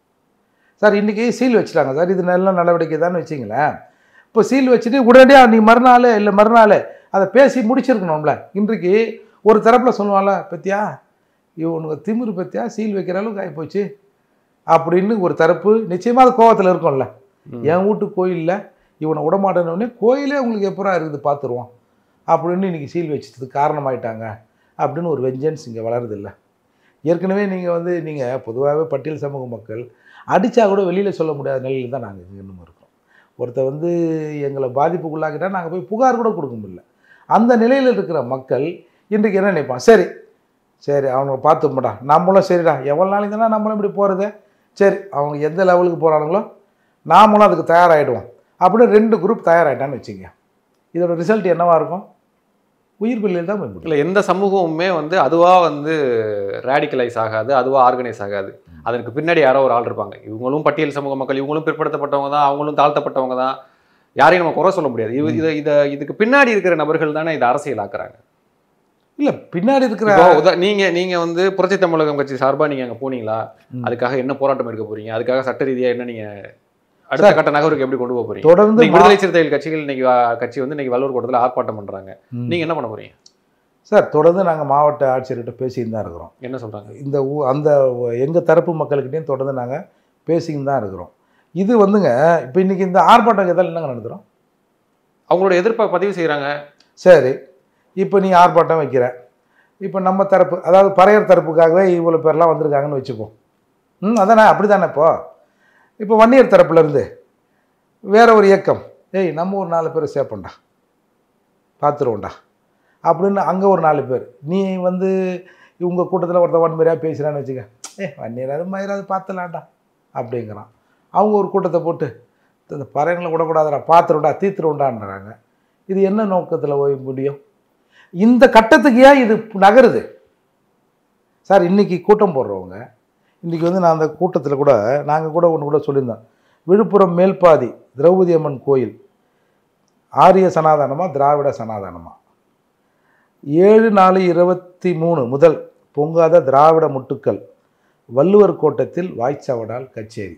சார் இன்றைக்கி சீல் வச்சுட்டாங்க சார் இது நல்ல நடவடிக்கை தான் வச்சிங்களேன் இப்போ சீல் வச்சுட்டு உடனடியாக நீ மறுநாள் இல்லை மறுநாள் அதை பேசி முடிச்சிருக்கணும்ல இன்றைக்கு ஒரு தரப்பில் சொல்லுவான்ல பத்தியா இவனுக்கு திமிரு பத்தியா சீல் வைக்கிற அளவுக்கு ஆகிப்போச்சு அப்படின்னு ஒரு தரப்பு நிச்சயமாக அது கோவத்தில் இருக்கும்ல ம். என் வீட்டு கோயிலில் இவனை விடமாட்டேன்னு கோயிலே உங்களுக்கு எப்பரா இருக்குது பார்த்துருவோம் அப்படின்னு இன்றைக்கி சீல் வச்சதுக்கு காரணமாயிட்டாங்க அப்படின்னு ஒரு வெஞ்சன்ஸ் இங்கே வளருதில்ல ஏற்கனவே நீங்கள் வந்து நீங்கள் பொதுவாகவே பட்டியல் சமூக மக்கள் அடித்தா கூட வெளியில் சொல்ல முடியாத நிலையில் தான் நாங்கள் இங்கே இன்னும் இருக்கோம் ஒருத்தர் வந்து எங்களை பாதிப்புக்குள்ளாக்கிட்டா நாங்கள் போய் புகார் கூட கொடுக்க முடியல அந்த நிலையில் இருக்கிற மக்கள் இன்றைக்கு என்ன நினைப்பான் சரி சரி அவனை பார்த்துப்படா நம்மளும் சரிடா எவ்வளோ நாளைக்கு தானே நம்மளும் இப்படி போகிறது சரி அவங்க எந்த லெவலுக்கு போகிறானுங்களோ நாமளும் அதுக்கு தயாராகிடுவோம் அப்படின்னு ரெண்டு குரூப் தயாராகிட்டான்னு வச்சுங்க இதோட ரிசல்ட் என்னவா இருக்கும் உயிர் பிள்ளையில் தான் போய் முடியும் இல்லை எந்த சமூகமுமே வந்து அதுவாக வந்து ரேடிக்கலைஸ் ஆகாது அதுவாக ஆர்கனைஸ் ஆகாது அதற்கு பின்னாடி யாரோ ஒரு ஆள் இருப்பாங்க இவங்களும் பட்டியல் சமூக மக்கள் இவங்களும் பிற்படுத்தப்பட்டவங்க தான் அவங்களும் தாழ்த்தப்பட்டவங்க தான் யாரையும் நம்ம குறை சொல்ல முடியாது இது இதை இதை இதுக்கு பின்னாடி இருக்கிற நபர்கள் தானே இதை அரசியல் ஆக்குறாங்க இல்லை பின்னாடி இருக்கிற இப்போ உதா- நீங்க நீங்க வந்து புரட்சி தமிழகம் கட்சி சார்பா நீங்க அங்க போனீங்களா ம். அதுக்காக என்ன போராட்டம் எடுக்க போறீங்க அதுக்காக சட்ட ரீதியா என்ன நீங்க அடுத்த கட்ட நகருக்கு எப்படி கொண்டு போக போறீங்க தொடர்ந்து இன்னைக்கு விடுதலை சிறுத்தைகள் கட்சிகள் இன்னைக்கு வா- கட்சி வந்து இன்னைக்கு வல்லூர் கூட்டத்தில் ஆர்ப்பாட்டம் பண்றாங்க ம். நீங்க என்ன பண்ண போறீங்க சார் தொடர்ந்து நாங்கள் மாவட்ட ஆட்சியர்கிட்ட பேசின்னு தான் இருக்கிறோம் என்ன சொல்றாங்க இந்த ஊ அந்த எங்கள் தரப்பு மக்கள்கிட்டையும் தொடர்ந்து நாங்கள் பேசின்னு தான் இருக்கிறோம் இது வந்துங்க இப்போ இன்றைக்கி இந்த ஆர்ப்பாட்டம் எதால் என்னங்க நடத்துகிறோம் அவங்களோட எதிர்ப்பை பதிவு செய்யறாங்க சரி இப்போ நீ ஆர்ப்பாட்டம் வைக்கிற இப்போ நம்ம தரப்பு அதாவது பறையர் தரப்புக்காகவே இவ்வளோ பேர்லாம் வந்திருக்காங்கன்னு வச்சுப்போம் ம் அதானே அப்படி தானே இப்போ இப்போ வன்னியர் தரப்புலேருந்து வேற ஒரு இயக்கம் ஏய் நம்ம ஒரு நாலு பேரை சேர்ப்போம்டா பார்த்துருவோம்டா அப்படின்னு அங்கே ஒரு நாலு பேர் நீ வந்து இவங்க கூட்டத்தில் ஒருத்தன் வன்முறையாக பேசுகிறான்னு வச்சுக்க ஏ வன்னியராது மயிராது பார்த்துலாம்டா அப்படிங்கிறான் அவங்க ஒரு கூட்டத்தை போட்டு இந்த பறையங்களை விடக்கூடாதுடா பார்த்துருண்டா தீத்துருண்டான்றாங்க இது என்ன நோக்கத்தில் போய் முடியும் இந்த கட்டத்துக்கு ஏன் இது நகருது சார் இன்னைக்கு கூட்டம் போடுறவங்க இன்றைக்கி வந்து நான் அந்த கூட்டத்தில் கூட நாங்கள் கூட ஒன்று கூட சொல்லியிருந்தோம் விழுப்புரம் மேல்பாதி திரௌபதி அம்மன் கோயில் ஆரிய சனாதனமா திராவிட சனாதனமா ஏழு நாலு இருபத்தி மூணு முதல் பொங்காத திராவிட முட்டுக்கள் வள்ளுவர் கோட்டத்தில் வாய்ச்சவடால் கச்சேரி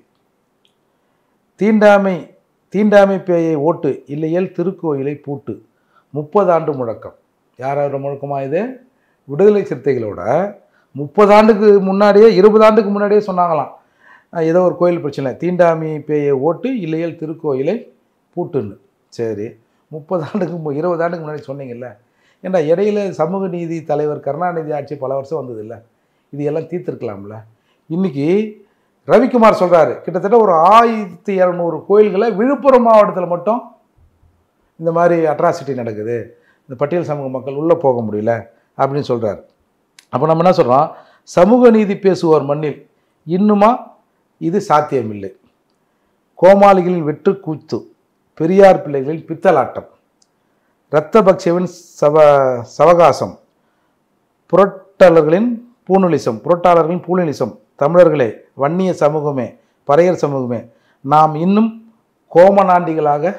தீண்டாமை தீண்டாமை பேயை ஓட்டு இல்லையேல் திருக்கோயிலை பூட்டு முப்பது ஆண்டு முழக்கம் யாரோட முழக்கமா இது விடுதலை சிறுத்தைகளோட முப்பது ஆண்டுக்கு முன்னாடியே இருபது ஆண்டுக்கு முன்னாடியே சொன்னாங்களாம் அஹ் ஏதோ ஒரு கோயில் பிரச்சனை தீண்டாமை பேயை ஓட்டு இல்லையேல் திருக்கோயிலை பூட்டுன்னு சரி முப்பது ஆண்டுக்கு மு- இருபது ஆண்டுக்கு முன்னாடி சொன்னீங்கல்ல ஏன்டா இடையில சமூக நீதி தலைவர் கருணாநிதி ஆட்சி பல வருஷம் வந்ததில்ல இது எல்லாம் தீர்த்திருக்கலாம்ல இன்னைக்கு ரவிக்குமார் சொல்றாரு கிட்டத்தட்ட ஒரு ஆயிரத்தி இரநூறு கோயில்களை விழுப்புரம் மாவட்டத்தில் மட்டும் இந்த மாதிரி அட்ராசிட்டி நடக்குது இந்த பட்டியல் சமூக மக்கள் உள்ளே போக முடியல அப்படின்னு சொல்றாரு அப்போ நம்ம என்ன சொல்கிறோம் சமூக நீதி பேசுவோர் மண்ணில் இன்னுமா இது சாத்தியமில்லை கோமாளிகளின் வெற்று கூத்து பெரியார் பிள்ளைகளின் பித்தலாட்டம் இரத்தபக்சவின் சவ சவகாசம் புரட்டாளர்களின் பூணுலிசம் புரட்டாளர்களின் பூணுலிசம் தமிழர்களே வன்னிய சமூகமே பறையர் சமூகமே நாம் இன்னும் கோமநாண்டிகளாக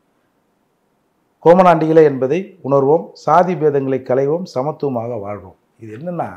கோமநாண்டிகளே என்பதை உணர்வோம் சாதி பேதங்களை களைவோம் சமத்துவமாக வாழ்வோம் இது என்னென்னா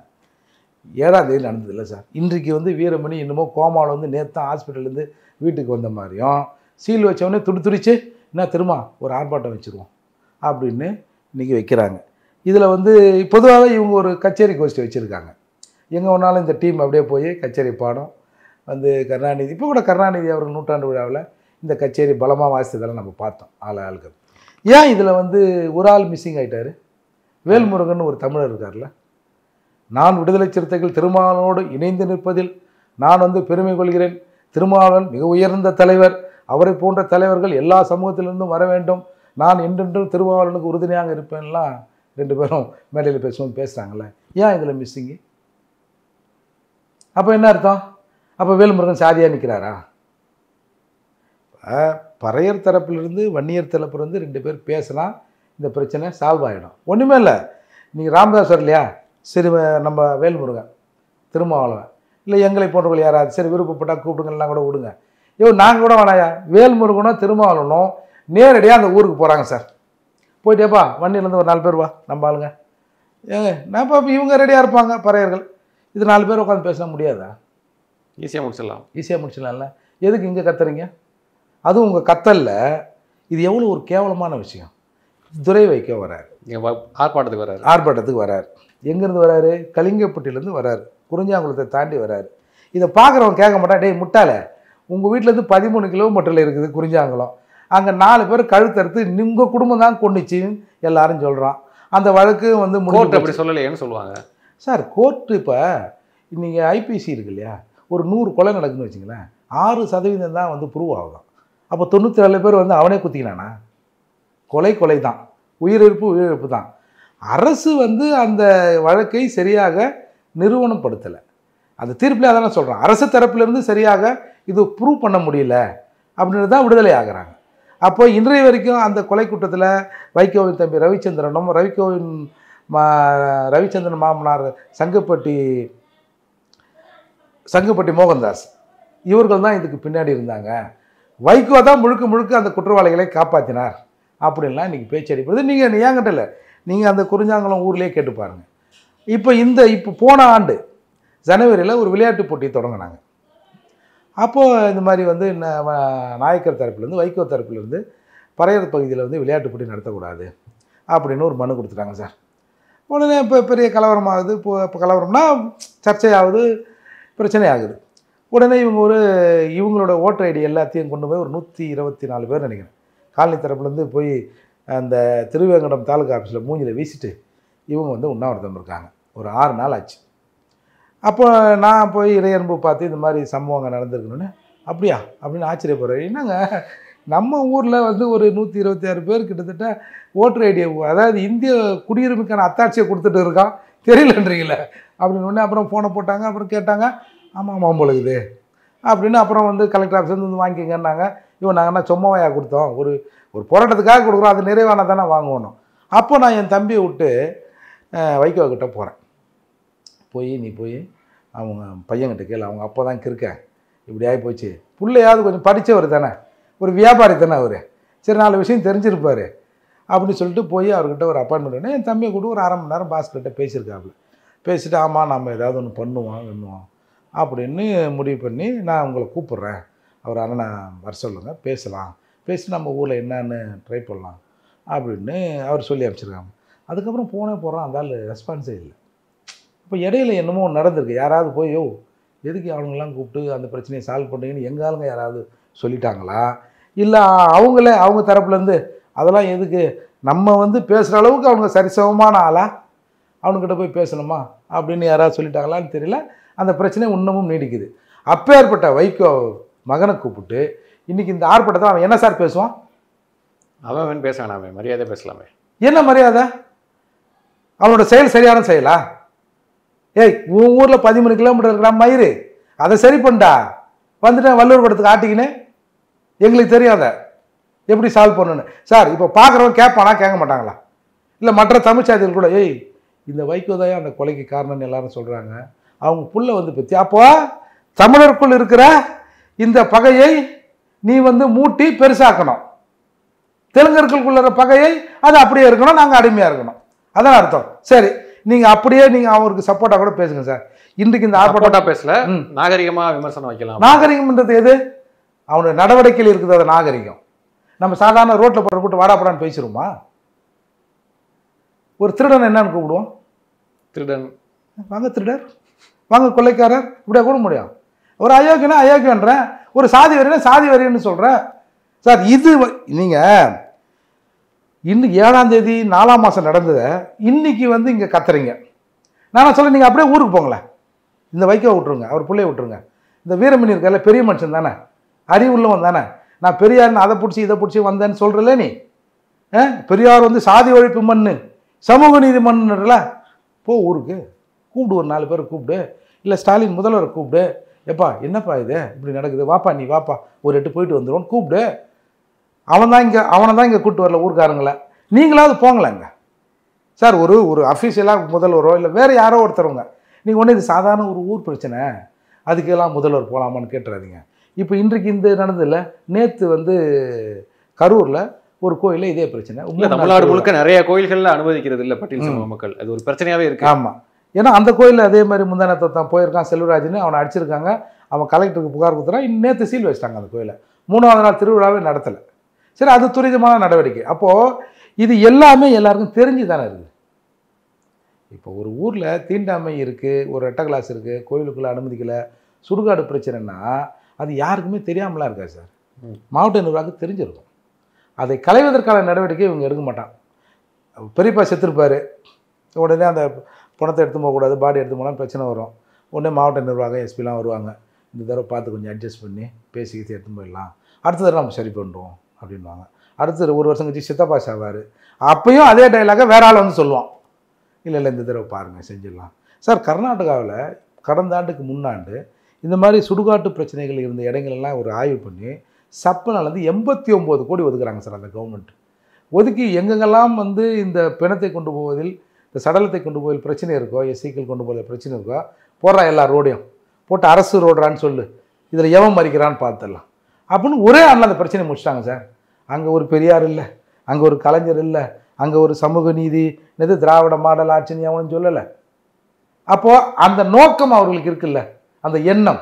ஏழாம் தேதி நடந்தது இல்லை சார் இன்றைக்கு வந்து வீரமணி இன்னமும் கோமாவில் வந்து நேற்று தான் ஹாஸ்பிட்டல்லேருந்து வீட்டுக்கு வந்த மாதிரியும் சீல் வச்சவொடனே துடி துடிச்சு என்ன திரும்ப ஒரு ஆர்ப்பாட்டம் வச்சுருவோம் அப்படின்னு இன்றைக்கி வைக்கிறாங்க இதில் வந்து பொதுவாகவே இவங்க ஒரு கச்சேரி கோஷ்டி வச்சுருக்காங்க எங்கே வேணாலும் இந்த டீம் அப்படியே போய் கச்சேரி பாடும் வந்து கருணாநிதி இப்போ கூட கருணாநிதி அவர்கள் நூற்றாண்டு விழாவில் இந்த கச்சேரி பலமாக வாசித்ததெல்லாம் நம்ம பார்த்தோம் ஆள் ஆளுக்கு ஏன் இதில் வந்து ஒரு ஆள் மிஸ்ஸிங் ஆயிட்டாரு வேல்முருகன் ஒரு தமிழர் இருக்கார்ல நான் விடுதலை சிறுத்தைகள் திருமாவளவனோடு இணைந்து நிற்பதில் நான் வந்து பெருமை கொள்கிறேன் திருமாவளவன் மிக உயர்ந்த தலைவர் அவரை போன்ற தலைவர்கள் எல்லா சமூகத்திலிருந்தும் வர வேண்டும் நான் என்றென்றும் திருமாவளவனுக்கு உறுதுணையாக இருப்பேன்லாம் ரெண்டு பேரும் மேடையில் பேசுவோம் பேசுகிறாங்கல்ல ஏன் இதில் மிஸ்ஸிங்கு அப்போ என்ன அர்த்தம் அப்போ வேல்முருகன் சாதியாக நிற்கிறாரா அஹ், பறையர் தரப்பிலிருந்து வன்னியர் தரப்பிலிருந்து ரெண்டு பேர் பேசினா இந்த பிரச்சனை சால்வ் ஆகிடும் ஒன்றுமே இல்லை நீங்கள் ராமதாஸ் வரலையா சரி வ- நம்ம வேல்முருகன் திருமாவளவன் இல்லை எங்களை போன்றவர்கள் யாராவது சரி விருப்பப்பட்டால் கூப்பிடுங்கலாம் கூட விடுங்க ஐயோ நாங்கள் கூட வேணாயா வேல்முருகனும் திருமாவளவனும் நேரடியாக அந்த ஊருக்கு போகிறாங்க சார் போயிட்டேப்பா வண்டியிலேருந்து ஒரு நாலு பேர் வா நம்ம ஆளுங்க ஏங்க நான் இப்போ இவங்க ரெடியாக இருப்பாங்க பறையர்கள் இது நாலு பேர் உட்காந்து பேச முடியாதா ஈஸியாக முடிச்சிடலாம் ஈஸியாக முடிச்சிடலாம்ல எதுக்கு இங்கே கத்துறீங்க அதுவும் உங்கள் கத்தல்ல இது எவ்வளோ ஒரு கேவலமான விஷயம் துரை வைக்க வரார் இங்கே ஆர்ப்பாட்டத்துக்கு வராரு ஆர்ப்பாட்டத்துக்கு வரார் எங்கேருந்து வராரு கலிங்கப்பட்டியிலேருந்து வராரு குறிஞ்சாங்குளத்தை தாண்டி வராரு இதை பார்க்குறவன் கேட்க மாட்டான் டேய் முட்டாளே உங்கள் வீட்டிலேருந்து பதிமூணு கிலோமீட்டரில் இருக்குது குறிஞ்சாங்குளம் அங்கே நாலு பேர் கழுத்தறுத்து உங்கள் குடும்பம் தான் கொண்டுச்சின்னு எல்லாரும் சொல்கிறான் அந்த வழக்கு வந்து முடிஞ்சு கோர்ட் போச்சு. அப்படி சொல்லலையேன்னு சொல்லுவாங்க சார் கோர்ட்டு இப்போ இன்றைக்கி ஐபிசி இருக்கு இல்லையா ஒரு நூறு கொலை நடக்குதுன்னு வச்சுங்களேன் ஆறு சதவீதம் தான் வந்து ப்ரூவ் ஆகுதான் அப்போ தொண்ணூற்றி ஏழு பேர் வந்து அவனே குத்திக்கினானா கொலை கொலை தான் உயிரிழப்பு உயிரிழப்பு தான் அரசு வந்து அந்த வழக்கை சரியாக நிறுவனப்படுத்தலை அந்த தீர்ப்பில் அதான சொல்கிறேன் அரசு தரப்பிலிருந்து சரியாக இது ப்ரூவ் பண்ண முடியல அப்படின்னு தான் விடுதலை ஆகுறாங்க அப்போ இன்றைய வரைக்கும் அந்த கொலை குற்றத்தில் வைகோவின் தம்பி ரவிச்சந்திரனும் ரவிகோவின் மா ரவிச்சந்திரன் மாமனார் சங்கப்பட்டி சங்கப்பட்டி மோகன்தாஸ் இவர்கள் தான் இதுக்கு பின்னாடி இருந்தாங்க வைகோ தான் முழுக்க முழுக்க அந்த குற்றவாளிகளை காப்பாற்றினார் அப்படின்லாம் இன்றைக்கி பேச்சு அடிப்படுது நீங்கள் ஏங்கிட்ட இல்லை நீங்கள் அந்த குறிஞ்சாங்குளம் ஊர்லேயே கேட்டு பாருங்கள் இப்போ இந்த இப்போ போன ஆண்டு ஜனவரியில் ஒரு விளையாட்டு போட்டி தொடங்கினாங்க அப்போது இந்த மாதிரி வந்து ந- வ- நாயக்கர் தரப்புலேருந்து வைகோ தரப்புலேருந்து பறையர் பகுதியில் வந்து விளையாட்டு போட்டி நடத்தக்கூடாது அப்படின்னு ஒரு மனு கொடுத்துட்டாங்க சார் உடனே இப்போ பெரிய கலவரமாகுது இப்போ இப்போ கலவரம்னா சர்ச்சையாகுது பிரச்சனை ஆகுது உடனே இவங்க ஒரு இவங்களோட ஓட்டர் ஐடி எல்லாத்தையும் கொண்டு போய் ஒரு நூற்றி இருபத்தி நாலு பேர் நினைக்கிறேன் காலனி தரப்புலேருந்து போய் அந்த திருவேங்கடம் தாலுகா ஆஃபீஸில் மூஞ்சில் வீசிட்டு இவங்க வந்து உண்ணாவிரதம் இருக்காங்க ஒரு ஆறு நாள் ஆச்சு அப்போ நான் போய் இறையன்பு பார்த்து இந்த மாதிரி சம்பவங்கள் நடந்திருக்கணுன்னு அப்படியா அப்படின்னு ஆச்சரியப்படுறேன் என்னங்க நம்ம ஊரில் வந்து ஒரு நூற்றி இருபத்தி ஆறு பேர் கிட்டத்தட்ட ஓட்டர் ஐடியை அதாவது இந்திய குடியுரிமைக்கான அத்தாட்சியை கொடுத்துட்டு இருக்கான் தெரியலன்றீங்களே அப்படின்னு உடனே அப்புறம் ஃபோனை போட்டாங்க அப்புறம் கேட்டாங்க ஆமாம் ஆமாம் பொழுது அப்படின்னு அப்புறம் வந்து கலெக்டர் ஆஃபீஸ்லேருந்து வந்து வாங்கிக்கங்கன்னாங்க இவன் நாங்கள் என்ன சும்மாவையா கொடுத்தோம் ஒரு ஒரு போராட்டத்துக்காக கொடுக்குறோம் அது நிறைவான தானே வாங்கணும் அப்போ நான் என் தம்பியை விட்டு அஹ், வைகோ கிட்ட போகிறேன் போய் நீ போய் அவங்க பையன்கிட்ட கேளு அவங்க அப்பா தான் கிறுக்க இப்படி ஆகி போச்சு பிள்ளையாவது கொஞ்சம் படித்தவர் தானே ஒரு வியாபாரி தானே அவர் சரி நாலு விஷயம் தெரிஞ்சிருப்பார் அப்படின்னு சொல்லிட்டு போய் அவர்கிட்ட ஒரு அப்பாயின்மெண்ட் பண்ணி என் தம்பியை கூட ஒரு அரை மணி நேரம் பாஸ்கிட்ட பேசியிருக்காப்புல பேசிட்டு ஆமாம் நம்ம ஏதாவது ஒன்று பண்ணுவோம் பண்ணுவோம் அப்படின்னு முடிவு பண்ணி நான் உங்களை கூப்பிட்றேன் அவர் அண்ணனை வர சொல்லுங்கள் பேசலாம் பேசி நம்ம ஊரில் என்னன்னு ட்ரை பண்ணலாம் அப்படின்னு அவர் சொல்லி அனுப்பிச்சிருக்காங்க அதுக்கப்புறம் போனே போகிறோம் அந்த ஆள் ரெஸ்பான்ஸே இல்லை இப்போ இடையில என்னமோ ஒண்ணு நடந்திருக்கு யாராவது போய் யோ எதுக்கு அவனுங்கெல்லாம் கூப்பிட்டு அந்த பிரச்சனையை சால்வ் பண்ணுறீங்கன்னு எங்கள் ஆளுங்க யாராவது சொல்லிட்டாங்களா இல்லை அவங்களே அவங்க தரப்புலேருந்து அதெல்லாம் எதுக்கு நம்ம வந்து பேசுகிற அளவுக்கு அவங்க சரிசமமான ஆளா அவனுக்கிட்ட போய் பேசணுமா அப்படின்னு யாராவது சொல்லிட்டாங்களான்னு தெரியல அந்த பிரச்சனை இன்னமும் நீடிக்குது அப்பேற்பட்ட வைகோ மகனை கூப்பிட்டு இன்னைக்கு இந்த ஆர்ப்பாட்டத்தில் அவன் என்ன சார் பேசுவான் அவன் அவன் பேச வேணாமே மரியாதை பேசலாமே என்ன மரியாதை அவனோட செயல் சரியான செயலா ஏய் உன் ஊரில் பதிமூணு கிலோமீட்டர் இருக்கிற மயிறு அதை சரி பண்ணா வந்துட்டேன் வள்ளூர் படத்துக்கு ஆட்டிக்கின்னு எங்களுக்கு தெரியாத எப்படி சால்வ் பண்ணணும்னு சார் இப்போ பார்க்குறவன் கேட்பானா கேட்க மாட்டாங்களா இல்லை மற்ற தமிழ் சாதிகள் கூட ஏய் இந்த வைகோதையா அந்த கொலைக்கு காரணம்னு எல்லாரும் சொல்கிறாங்க அவங்க புள்ள வந்து பற்றி அப்போ தமிழருக்குள் இருக்கிற இந்த பகையை நீ வந்து மூட்டி பெருசாக்கணும் தெலுங்கர்களுக்குள்ள பகையை அது அப்படியே இருக்கணும் நாங்கள் அடிமையாக இருக்கணும் அதான் அர்த்தம் சரி நீங்கள் அப்படியே நீங்கள் அவருக்கு சப்போர்ட்டாக கூட பேசுங்க சார் இன்றைக்கு இந்த ஆர்ப்பாட்டம் சப்போர்ட்டா பேசல ம். நாகரிகமா விமர்சனம் வைக்கலாம் நாகரிகம்ன்றது எது அவனுடைய நடவடிக்கையில் இருக்குது அது நாகரிகம் நம்ம சாதாரண ரோட்டில் போட்டு போட்டு வாடா போடான்னு பேசிடுமா ஒரு திருடன் என்னன்னு கூப்பிடுவோம் திருடன் வாங்க திருடர் வாங்க கொள்ளைக்காரர் இப்படியா கூட முடியும் ஒரு அயோக்கியனா அயோக்கியன்றேன் ஒரு சாதி வரினா சாதி வரின்னு சொல்கிறேன் சார் இது நீங்கள் இன்னைக்கு ஏழாம் தேதி நாலாம் மாதம் நடந்ததை இன்னைக்கு வந்து இங்கே கத்துறீங்க நான் சொல்ல நீங்கள் அப்படியே ஊருக்கு போங்களேன் இந்த வைக்க விட்ருங்க அவர் பிள்ளைய விட்ருங்க இந்த வீரமணி இருக்கல பெரிய மனுஷன் தானே அறிவுள்ளவன் தானே நான் பெரியார்னு அதை பிடிச்சி இதை பிடிச்சி வந்தேன்னு சொல்கிறல நீ ஆ? பெரியார் வந்து சாதி ஒழிப்பு மண்ணு சமூக நீதி மண்ணுல போ ஊருக்கு கூப்பிடு ஒரு நாலு பேரை கூப்பிடு இல்லை ஸ்டாலின் முதல்வரை கூப்பிடு எப்பா என்னப்பா இது இப்படி நடக்குது வாப்பா நீ வாப்பா ஒரு எட்டு போயிட்டு வந்துடும் கூப்பிடு அவன் தான் இங்கே அவனை தான் இங்கே கூப்பிட்டு வரல ஊர்க்காரங்கள நீங்களாவது போங்களேங்க சார் ஒரு ஒரு அஃபீஷியலாக முதல்வரோ இல்லை வேறு யாரோ ஒருத்தரவங்க நீங்கள் ஒன்று இது சாதாரண ஒரு ஊர் பிரச்சனை அதுக்கெல்லாம் முதல்வர் போகலாமான்னு கேட்டுறாதீங்க இப்போ இன்றைக்கு இந்த நடந்ததில்ல நேற்று வந்து கரூரில் ஒரு கோயிலில் இதே பிரச்சனை இல்ல தமிழ்நாடு முழுக்க நிறைய கோயில்கள்ல அனுமதிக்கிறது இல்ல பட்டியல் சமூக மக்கள் அது ஒரு பிரச்சனையாவே இருக்கு ஆமாம் ஏன்னா அந்த கோயிலில் அதே மாதிரி முந்தானத்தை தான் போயிருக்கான் செல்வராஜ்னு அவனை அடிச்சிருக்காங்க அவன் கலெக்டருக்கு புகார் கொடுத்துறான் நேற்று சீல் வச்சிட்டாங்க அந்த கோயிலை மூணாவது நாள் திருவிழாவே நடத்தலை சரி அது துரிதமான நடவடிக்கை அப்போது இது எல்லாமே எல்லாருக்கும் தெரிஞ்சு தானே இருக்குது இப்போ ஒரு ஊரில் தீண்டாமை இருக்குது ஒரு ரெட்டை கிளாஸ் இருக்குது கோயிலுக்குள்ளே அனுமதிக்கலை சுடுகாடு பிரச்சனைனா அது யாருக்குமே தெரியாமலாம் இருக்கா சார் ம். மாவட்ட நிர்வாகம் தெரிஞ்சிருக்கும் அதை களைவதற்கான நடவடிக்கை இவங்க எடுக்க மாட்டான் பெரியப்பா செத்துருப்பாரு உடனே அந்த பணத்தை எடுத்து போகக்கூடாது பாடி எடுத்து போனால் பிரச்சனை வரும் உடனே மாவட்ட நிர்வாகம் எஸ்பிலாம் வருவாங்க இந்த தடவை பார்த்து கொஞ்சம் அட்ஜஸ்ட் பண்ணி பேசி கீசி எடுத்து போயிடலாம் அடுத்த தடவை நம்ம சரி பண்ணுறோம் அப்படின்வாங்க அடுத்த ஒரு வருஷம் கழிச்சு சித்தப்பா சாவார் அப்பயும் அதே டைலாக வேற ஆள் வந்து சொல்லுவான் இல்லை இல்லை இந்த தடவை பாருங்கள் செஞ்சிடலாம் சார் கர்நாடகாவில் கடந்த ஆண்டுக்கு முன்னாண்டு இந்த மாதிரி சுடுகாட்டு பிரச்சனைகள் இருந்த இடங்களெல்லாம் ஒரு ஆய்வு பண்ணி சப்பனாலேருந்து எண்பத்தி ஒம்பது கோடி ஒதுக்குறாங்க சார் அந்த கவர்மெண்ட் ஒதுக்கி எங்கெங்கெல்லாம் வந்து இந்த பிணத்தை கொண்டு போவதில் இந்த சடலத்தை கொண்டு போவதில் பிரச்சனை இருக்கோ எஸ்சிக்கள் கொண்டு போவதில் பிரச்சனை இருக்கோ போடுறா எல்லா ரோடையும் போட்டு அரசு ரோடுறான்னு சொல்லு இதில் எவன் மறிக்கிறான்னு பார்த்துடலாம் அப்படின்னு ஒரே ஆண்டில் அந்த பிரச்சனையை முடிச்சிட்டாங்க சார் அங்கே ஒரு பெரியார் இல்லை அங்கே ஒரு கலைஞர் இல்லை அங்கே ஒரு சமூக நீதி இது திராவிட மாடல் ஆட்சின்னு எவனும் சொல்லலை அப்போது அந்த நோக்கம் அவர்களுக்கு இருக்குல்ல அந்த எண்ணம்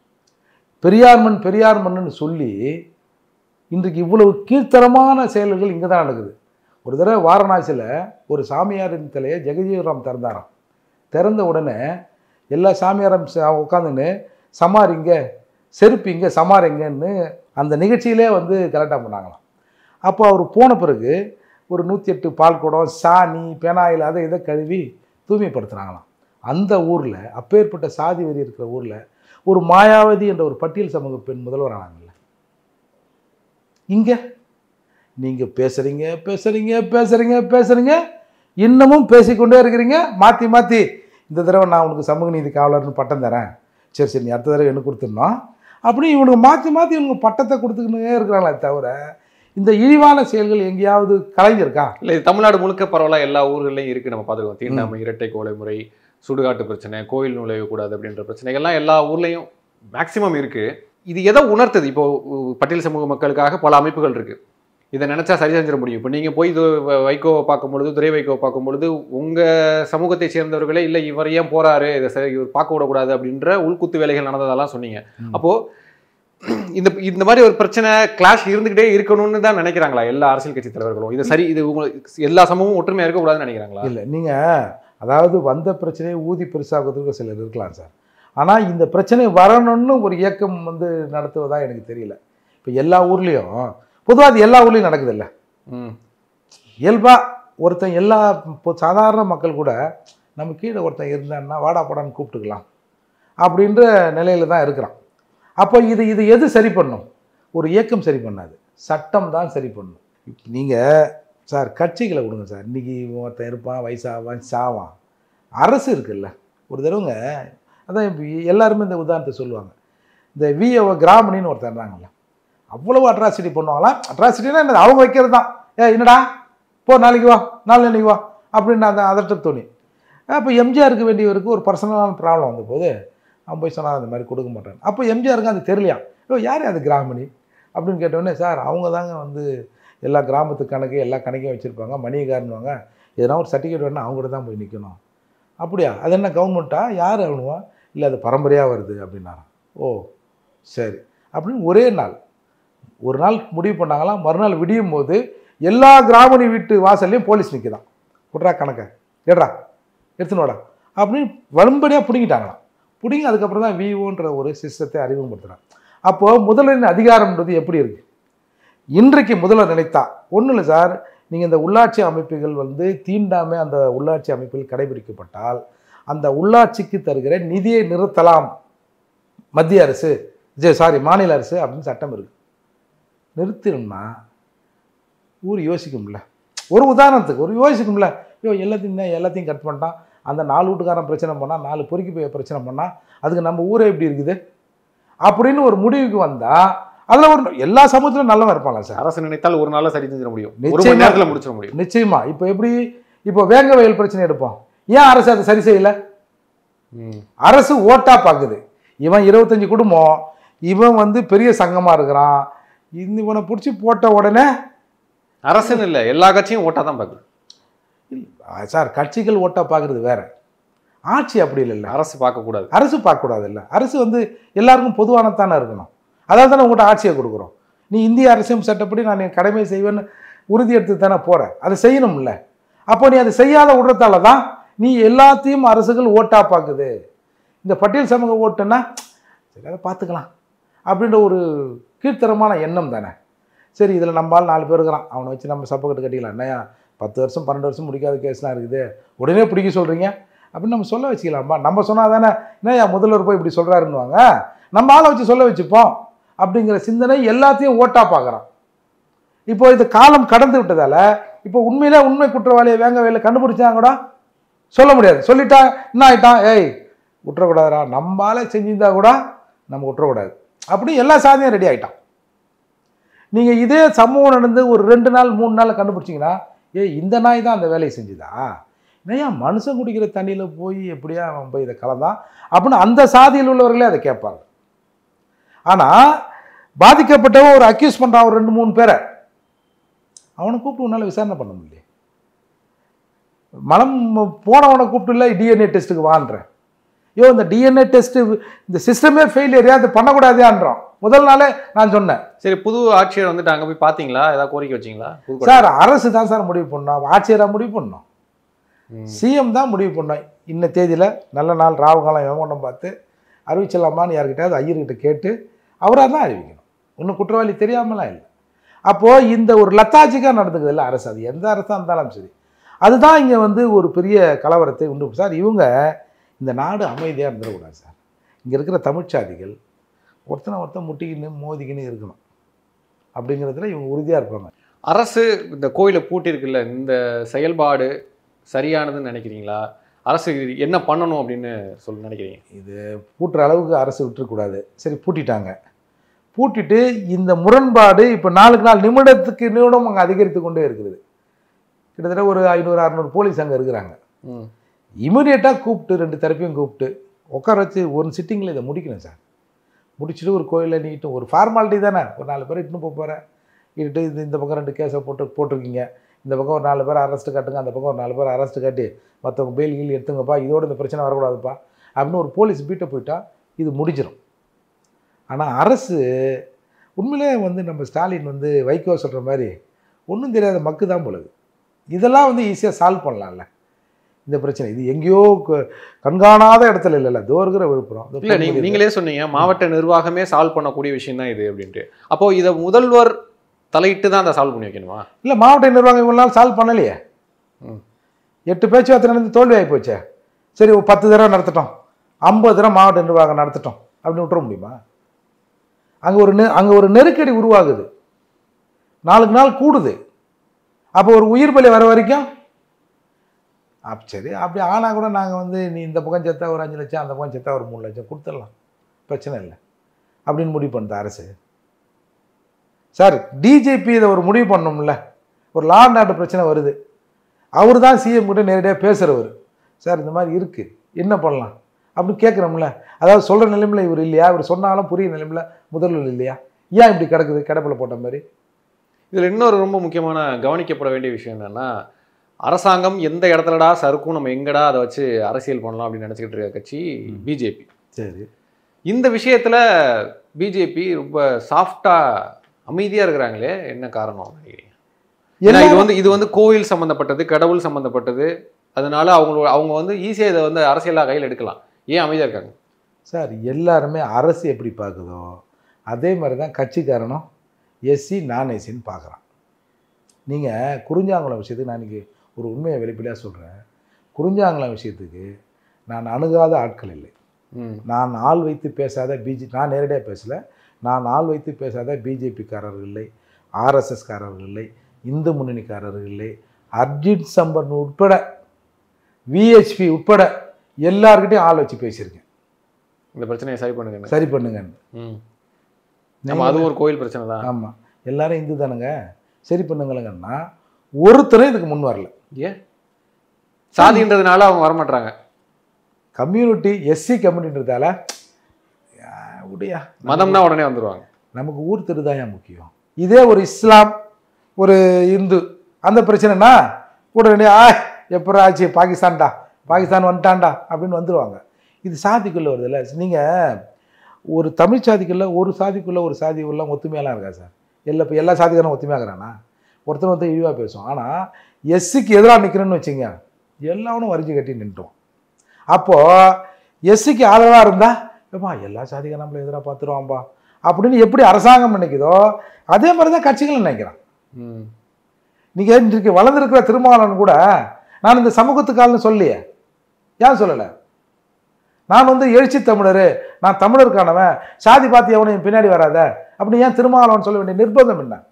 பெரியார் மண் பெரியார் மண்ணுன்னு சொல்லி இன்றைக்கு இவ்வளவு கீழ்த்தரமான செயல்கள் இங்கே தான் நடக்குது ஒரு தடவை வாரணாசியில் ஒரு சாமியாரின் தலையை ஜெகஜீவராம் திறந்தாராம் திறந்த உடனே எல்லா சாமியாரும் உட்காந்துன்னு சமாரிங்க செருப்பிங்க சமாரிங்கன்னு அந்த நிகழ்ச்சியிலே வந்து கலெக்டாக பண்ணாங்களாம் அப்போ அவர் போன பிறகு ஒரு நூற்றி எட்டு பால் குடம் சாணி பெனாயில் அதை இதை கழுவி தூய்மைப்படுத்துனாங்களாம் அந்த ஊரில் அப்பேற்பட்ட சாதி வெறி இருக்கிற ஊரில் ஒரு மாயாவதி என்ற ஒரு பட்டியல் சமூக பெண் முதல்வர் ஆனாங்கல்ல இங்கே நீங்கள் பேசுகிறீங்க பேசுகிறீங்க பேசுகிறீங்க பேசுகிறீங்க இன்னமும் பேசிக்கொண்டே இருக்கிறீங்க மாற்றி மாற்றி இந்த தடவை நான் உனக்கு சமூக நீதி காவலர்னு பட்டம் தரேன் சரி சரி நீ அடுத்த தடவை எனக்கு கொடுத்துடணும் அப்படி இவனுக்கு மாற்றி மாற்றி இவங்க பட்டத்தை கொடுத்துக்கினே இருக்கிறாங்களே தவிர இந்த இழிவான செயல்கள் எங்கேயாவது கலைஞ்சிருக்கா இல்ல இது தமிழ்நாடு முழுக்க பரவலா எல்லா ஊர்கள்லயும் இருக்கு நம்ம பார்த்துருக்கோம் தீண்டாமை இரட்டை கோலை முறை சுடுகாட்டு பிரச்சனை கோயில் நுழைய கூடாது அப்படின்ற பிரச்சனைகள்லாம் எல்லா ஊர்லயும் மேக்சிமம் இருக்கு இது எதை உணர்த்துது இப்போ உ- பட்டியல் சமூக மக்களுக்காக பல அமைப்புகள் இருக்கு இதை நினைச்சா சரி செஞ்சிட முடியும் இப்போ நீங்க போய் இது வ- வைகோவை பார்க்கும் பொழுது துரை வைகோவை பார்க்கும் பொழுது உங்க சமூகத்தை சேர்ந்தவர்களே இல்லை இவர் ஏன் போறாரு இதை சரி இவர் பார்க்க விடக்கூடாது அப்படின்ற உள்குத்து வேலைகள் நடந்ததெல்லாம் சொன்னீங்க ம். அப்போ இந்த இந்த மாதிரி ஒரு பிரச்சனை கிளாஷ் இருந்துகிட்டே இருக்கணும்னு தான் நினைக்கிறாங்களா எல்லா அரசியல் கட்சி தலைவர்களும் இது சரி இது உங்களுக்கு எல்லா சமூகமும் ஒற்றுமையா இருக்கக்கூடாதுன்னு நினைக்கிறாங்களா இல்லை நீங்கள் அதாவது வந்த பிரச்சனையை ஊதி பெருசாகிறதுக்கு சிலர் இருக்கலாம் சார் ஆனால் இந்த பிரச்சனை வரணும்னு ஒரு இயக்கம் வந்து நடத்துவதா எனக்கு தெரியல இப்போ எல்லா ஊர்லேயும் பொதுவாக அது எல்லா ஊர்லேயும் நடக்குதுல்ல ம் இயல்பாக ஒருத்தன் எல்லா இப்போ சாதாரண மக்கள் கூட நம்ம கீழே ஒருத்தன் இருந்தான்னா வாடா போடான்னு கூப்பிட்டுக்கலாம் அப்படின்ற நிலையில தான் இருக்கிறான் அப்போ இது இது எது சரி பண்ணும் ஒரு இயக்கம் சரி பண்ணாது சட்டம் தான் சரி பண்ணும் இப்போ நீங்கள் சார் கட்சிகளை கொடுங்க சார் இன்றைக்கி ஒருத்தன் இருப்பான் வயசாவான் சாவான் அரசு இருக்குல்ல ஒரு தடவைங்க அதான் இப்போ எல்லாருமே இந்த உதாரணத்தை சொல்லுவாங்க இந்த விஓ கிராமணின்னு ஒருத்தர் இருந்தாங்கல்ல அவ்வளவு அட்ராசிட்டி பண்ணுவாங்களாம் அட்ராசிட்டினா என்னது அவங்க வைக்கிறது தான் ஏ என்னடா போ நாளைக்கு வா நாளைக்கு வா அப்படின்னு அந்த அதட்ட தோணி அப்போ எம்ஜிஆருக்கு வேண்டியவருக்கு ஒரு பர்சனலான ப்ராப்ளம் வந்த போது அவன் போய் சொன்னால் அந்த மாதிரி கொடுக்க மாட்டான் அப்போ எம்ஜிஆருக்கு அது தெரியலையாம் ஓ யார் அது கிராமணி அப்படின்னு கேட்டோடனே சார் அவங்க தாங்க வந்து எல்லா கிராமத்து கணக்கு எல்லா கணக்கையும் வச்சுருப்பாங்க மணிகாரன்வாங்க எதனா ஒரு சர்டிஃபிகேட் வேணும்னா அவங்ககிட்ட தான் போய் நிற்கணும் அப்படியா அது என்ன கவர்மெண்ட்டா யார் அவனுவா இல்லை அது பரம்பரையாக வருது அப்படின்னாராம் ஓ சரி அப்படின்னு ஒரே நாள் ஒரு நாள் முடிவு பண்ணாங்களாம் மறுநாள் விடியும் போது எல்லா கிராமணி வீட்டு வாசல்லையும் போலீஸ் நிற்குதான் விட்றா கணக்கை எடுறா எடுத்துன்னு வாடா அப்படின்னு வலும்படியாக பிடுங்கிட்டாங்களாம் பிடுங்கி அதுக்கப்புறம் தான் விஓன்ற ஒரு சிஸ்டத்தை அறிமுகப்படுத்துகிறாங்க அப்போது முதல்வரின் அதிகாரம்ன்றது எப்படி இருக்குது இன்றைக்கு முதல்வர் நினைத்தா ஒன்றும் இல்லை சார் நீங்கள் இந்த உள்ளாட்சி அமைப்புகள் வந்து தீண்டாமை அந்த உள்ளாட்சி அமைப்பில் கடைபிடிக்கப்பட்டால் அந்த உள்ளாட்சிக்கு தருகிற நிதியை நிறுத்தலாம் மத்திய அரசு ஜே சாரி மாநில அரசு அப்படின்னு சட்டம் இருக்குது நிறுத்தினோம்னா ஊர் யோசிக்கும்ல ஒரு உதாரணத்துக்கு ஒரு யோசிக்கும்ல ஐயோ எல்லாத்தையும் என்ன எல்லாத்தையும் கட் பண்ணிட்டான் அந்த நாலு வீட்டுக்காரன் பிரச்சனை பண்ணால் நாலு பொறுக்கி போய் பிரச்சனை பண்ணால் அதுக்கு நம்ம ஊரே எப்படி இருக்குது அப்படின்னு ஒரு முடிவுக்கு வந்தால் அதில் ஒரு எல்லா சமூகத்திலும் நல்லவன் இருப்பாங்களா சார் அரசு நினைத்தால் ஒரு நாள்ல சரி செஞ்சிட முடியும் ஒரு நிச்சயமா. மணி நேரத்துல முடிச்சிட முடியும் நிச்சயமா இப்போ எப்படி இப்போ வேங்க வயல் பிரச்சனை எடுப்போம் ஏன் அரசு அதை சரி செய்யலை ம். அரசு ஓட்டா பார்க்குது இவன் இருபத்தஞ்சு குடும்பம் இவன் வந்து பெரிய சங்கமாக இருக்கிறான் இந்த இவனை பிடிச்சி போட்ட உடனே அரசுன்னு இல்ல எல்லா கட்சியும் ஓட்டா தான் பாக்குது ஆ, சார் கட்சிகள் ஓட்டா பார்க்குறது வேற ஆட்சி அப்படி இல்லைல்ல அரசு பார்க்க கூடாது அரசு பார்க்கக்கூடாது இல்லை அரசு வந்து எல்லாருக்கும் பொதுவானதானே இருக்கணும் அதாவது தானே உங்கள்கிட்ட ஆட்சியை கொடுக்குறோம் நீ இந்திய அரசியல் சட்டப்படி நான் என் கடமை செய்வேன்னு உறுதி எடுத்து தானே போகிற அதை செய்யணும்ல அப்போ நீ அதை செய்யாத விடுறதால தான் நீ எல்லாத்தையும் அரசுகள் ஓட்டா பார்க்குது இந்த பட்டியல் சமூக ஓட்டுன்னா சரி அதை பார்த்துக்கலாம் அப்படின்ற ஒரு கீழ்த்தரமான எண்ணம் தானே சரி இதில் நம்மால் நாலு பேர் இருக்கிறான் அவனை வச்சு நம்ம சப்பக்கட்டு கட்டிக்கலாம் என்னையா பத்து வருஷம் பன்னெண்டு வருஷம் முடிக்காத கேஸ்லாம் இருக்குது உடனே பிடிக்க சொல்கிறீங்க அப்படின்னு நம்ம சொல்ல வச்சுக்கலாம்பா நம்ம சொன்னால் தானே என்னய்யா முதல்வர் போய் இப்படி சொல்கிறாருன்னுவாங்க நம்ம ஆளை வச்சு சொல்ல வச்சுப்போம் அப்படிங்கிற சிந்தனை எல்லாத்தையும் ஓட்டா பார்க்குறான் இப்போ இது காலம் கடந்து விட்டதால இப்போ உண்மையிலே உண்மை குற்றவாளியை வேங்க வேலை கண்டுபிடிச்சாங்க கூட சொல்ல முடியாது சொல்லிட்டா என்ன ஆயிட்டான் ஏய் விட்டுறக்கூடாதுடா நம்மளால செஞ்சிருந்தா கூட நம்ம விட்டுறக்கூடாது அப்படி எல்லா சாதியும் ரெடி ஆயிட்டான் நீங்கள் இதே சம்பவம் நடந்து ஒரு ரெண்டு நாள் மூணு நாள் கண்டுபிடிச்சிங்கன்னா ஏய் இந்த நாய் தான் அந்த வேலையை செஞ்சுதா என்னையா மனுஷன் குடிக்கிற தண்ணியில் போய் எப்படியா அவன் போய் இதை கலந்தான் அப்படின்னு அந்த சாதியில் உள்ளவர்களே அதை கேட்பாங்க ஆனால் பாதிக்கப்பட்டவன் ஒரு அக்யூஸ் பண்ணுறான் ஒரு ரெண்டு மூணு பேரை அவனை கூப்பிட்டு உன்னால் விசாரணை பண்ண முடியல மலம் போனவனை கூப்பிட்டு இல்லை டிஎன்ஏ டெஸ்ட்டுக்கு வான்றேன் ஐயோ இந்த டிஎன்ஏ டெஸ்ட்டு இந்த சிஸ்டமே ஃபெயிலியர் அது பண்ணக்கூடாதேன்றான் முதல் நாளே நான் சொன்னேன் சரி புது ஆட்சியர் வந்துட்டு அங்க போய் பாத்தீங்களா ஏதாவது கோரிக்கை வச்சீங்களா புதுக்கோட்டை? சார் அரசு தான் சார் முடிவு பண்ணோம் ஆட்சியராக முடிவு பண்ணோம் ம். சிஎம் தான் முடிவு பண்ணோம் இன்ன தேதியில் நல்ல நாள் ராவு காலம் யமகண்டம் பார்த்து அறிவிச்சலாமான்னு யார்கிட்டயாவது ஐயர்கிட்ட கேட்டு அவராக தான் அறிவிக்கணும் இன்னும் குற்றவாளி தெரியாமலாம் இல்லை அப்போது இந்த ஒரு லத்தாஜிக்காக நடந்துக்குது இல்லை அரசு அது எந்த அரசாக இருந்தாலும் சரி அதுதான் இங்கே வந்து ஒரு பெரிய கலவரத்தை உண்டு சார் இவங்க இந்த நாடு அமைதியாக இருந்துடக்கூடாது சார் இங்கே இருக்கிற தமிழ்ச்சாதிகள் ஒருத்தனை ஒருத்தன் முட்டிக்கின்னு மோதிக்கின்னு இருக்கணும் அப்படிங்கிறதுல இவங்க உறுதியாக இருப்பாங்க அரசு இந்த கோயிலை பூட்டியிருக்குல்ல இந்த செயல்பாடு சரியானதுன்னு நினைக்கிறீங்களா அரசு இது என்ன பண்ணணும் அப்படின்னு சொல்லி நினைக்கிறீங்க இது பூட்டுற அளவுக்கு அரசு விட்டுறக்கூடாது சரி பூட்டிட்டாங்க பூட்டிட்டு இந்த முரண்பாடு இப்போ நாளுக்கு நாள் நிமிடத்துக்கு நிமிடம் அங்கே அதிகரித்து கொண்டே இருக்குது கிட்டத்தட்ட ஒரு ஐநூறு அறநூறு போலீஸ் அங்கே இருக்கிறாங்க ம். இமீடியட்டாக கூப்பிட்டு ரெண்டு தரப்பையும் கூப்பிட்டு உட்கார வச்சு ஒரு சிட்டிங்கில் இதை முடிக்கணும் சார் முடிச்சுட்டு ஒரு கோயிலில் நீட்டு ஒரு ஃபார்மாலிட்டி தானே ஒரு நாலு பேர் இட்டுன்னு போக போகிறேன் இட்டு இது இந்த பக்கம் ரெண்டு கேஸை போட்டு போட்டிருக்கீங்க இந்த பக்கம் ஒரு நாலு பேர் அரெஸ்ட் காட்டுங்க அந்த பக்கம் ஒரு நாலு பேர் அரெஸ்ட் காட்டி மற்றவங்க பெயில் கீழ் எடுத்துங்கப்பா இதோட இந்த பிரச்சனை வரக்கூடாதுப்பா அப்படின்னு ஒரு போலீஸ் பீட்டை போயிட்டா இது முடிஞ்சிடும் ஆனால் அரசு உண்மையிலே வந்து நம்ம ஸ்டாலின் வந்து வைகோ சொல்கிற மாதிரி ஒன்றும் தெரியாத மக்கு தான் பொழுது இதெல்லாம் வந்து ஈஸியாக சால்வ் பண்ணலாம்ல இந்த பிரச்சனை இது எங்கேயோ க- கண்காணாத இடத்துல இல்லைல்ல தோ இருக்கிற விழுப்புரம் இதோ இல்ல நீங்க பொன்முடி நீங்களே சொன்னீங்க மாவட்ட நிர்வாகமே சால்வ் பண்ணக்கூடிய விஷயம் தான் இது அப்படின்ட்டு அப்போ இதை முதல்வர் தலையிட்டு தான் அதை சால்வ் பண்ணி வைக்கணுமா இல்லை மாவட்ட நிர்வாகம் இவ்வளோ நாள் சால்வ் பண்ணலையே ம். எட்டு பேச்சுவார்த்தை நடந்து தோல்வி ஆகி போச்சே சரி ஒரு பத்து தடவை நடத்தட்டும் ஐம்பது தடவை மாவட்ட நிர்வாகம் நடத்தட்டும் அப்படின்னு விட்டுற முடியுமா அங்கே ஒரு நெ அங்கே ஒரு நெருக்கடி உருவாகுது நாளுக்கு நாள் கூடுது அப்போ ஒரு உயிர் பலி வர வரைக்கும் அப் சரி அப்படி ஆனால் கூட நாங்கள் வந்து நீ இந்த பக்கம் செத்தா ஒரு அஞ்சு லட்சம் அந்த பக்கம் செத்தா ஒரு மூணு லட்சம் கொடுத்துடலாம் பிரச்சனை இல்லை அப்படின்னு முடிவு பண்ணுது அரசு சார் டிஜிபி இதை ஒரு முடிவு பண்ணணும்ல ஒரு லா அண்ட் ஆர்டர் பிரச்சனை வருது அவர் தான் சிஎம் கிட்ட நேரடியாக பேசுகிறவர் சார் இந்த மாதிரி இருக்குது என்ன பண்ணலாம் அப்படின்னு கேட்குறோம்ல அதாவது சொல்கிற நிலைமையில் இவர் இல்லையா இவர் சொன்னாலும் புரிய நிலைமையில் முதல்வர் இல்லையா ஏன் இப்படி கிடக்குது கிடப்பில் போட்ட மாதிரி இதுல இன்னொரு ரொம்ப முக்கியமான கவனிக்கப்பட வேண்டிய விஷயம் என்னன்னா அரசாங்கம் எந்த இடத்துலடா சறுக்கும் நம்ம எங்கடா அதை வச்சு அரசியல் பண்ணலாம் அப்படின்னு நினைச்சுக்கிட்டு இருக்க கட்சி பிஜேபி சரி இந்த விஷயத்துல பிஜேபி ரொம்ப சாஃப்டா அமைதியா இருக்கிறாங்களே என்ன காரணம் நினைக்கிறீங்க ஏன்னா இது வந்து இது வந்து கோயில் சம்பந்தப்பட்டது கடவுள் சம்பந்தப்பட்டது அதனால அவங்களோட அவங்க வந்து ஈஸியா இதை வந்து அரசியலா கையில் எடுக்கலாம் ஏன் அமைதியா இருக்காங்க சார் எல்லாருமே அரசு எப்படி பார்க்குதோ அதே மாதிரி தான் கட்சிக்காரனும் எஸ்சி நான் எஸ்சின்னு பார்க்குறான் நீங்கள் குறிஞ்சாங்குளம் விஷயத்துக்கு நான் இன்றைக்கி ஒரு உண்மையை வெளிப்படையாக சொல்கிறேன் குறிஞ்சாங்குளம் விஷயத்துக்கு நான் அணுகாத ஆட்கள் இல்லை ம் நான் ஆள் வைத்து பேசாத பிஜே நான் நேரடியாக பேசல நான் ஆள் வைத்து பேசாத பிஜேபிக்காரர்கள் இல்லை ஆர்எஸ்எஸ்காரர்கள் இல்லை இந்து முன்னணிக்காரர்கள் இல்லை அர்ஜித் சம்பன் உட்பட விஹெச்பி உட்பட எல்லார்கிட்டையும் ஆள் வச்சு பேசியிருக்கேன் இந்த பிரச்சனையை சரி பண்ணுங்க சரி பண்ணுங்கன்னு ம் நம்ம அதுவும் ஒரு கோயில் பிரச்சனை தான் ஆமாம் எல்லாரும் இந்து தானுங்க சரி பண்ணுங்களேங்கன்னா ஒருத்தரும் இதுக்கு முன் வரல ஏன் சாதின்றதுனால அவங்க வரமாட்டாங்க கம்யூனிட்டி எஸ்சி கம்யூனிட்டின்றதால உடையா மதம்னா உடனே வந்துருவாங்க நமக்கு ஊர் திருதாயா முக்கியம் இதே ஒரு இஸ்லாம் ஒரு இந்து அந்த பிரச்சனைனா உடனே ஆ எப்போ ஆச்சு பாகிஸ்தான்டா பாகிஸ்தான் வந்துட்டான்டா அப்படின்னு வந்துடுவாங்க இது சாதிக்குள்ளே வருதுல்ல நீங்கள் ஒரு தமிழ் சாதிக்குள்ள ஒரு சாதிக்குள்ள ஒரு சாதி உள்ள ஒத்துமையெல்லாம் இருக்கா சார் எல்லா இப்போ எல்லா சாதிக்காரனும் ஒத்துமையாகிறானா ஒருத்தர் வந்து இழிவாக பேசுவோம் ஆனால் எஸ்சிக்கு எதிராக நிற்கிறேன்னு வச்சுங்க எல்லாவனும் வரிஞ்சு கட்டி நின்றுவோம் அப்போது எஸ்சிக்கு ஆதரவாக இருந்தால் ஏப்பா எல்லா சாதிக்காரும் நம்மளை எதிராக பார்த்துருவான்பா அப்படின்னு எப்படி அரசாங்கம் நினைக்குதோ அதே மாதிரி தான் கட்சிகள் நினைக்கிறான் ம் நீங்கள் இன்றைக்கு வளர்ந்துருக்கிற திருமாவளவன் கூட நான் இந்த சமூகத்துக்கால்னு சொல்லியே ஏன் சொல்லலை நான் வந்து எழுச்சி தமிழர் நான் தமிழருக்கானவன் சாதி பாத்தி எவனும் என் பின்னாடி வராத அப்படி ஏன் திருமாவளவன் சொல்ல வேண்டிய நிர்பந்தம் என்ன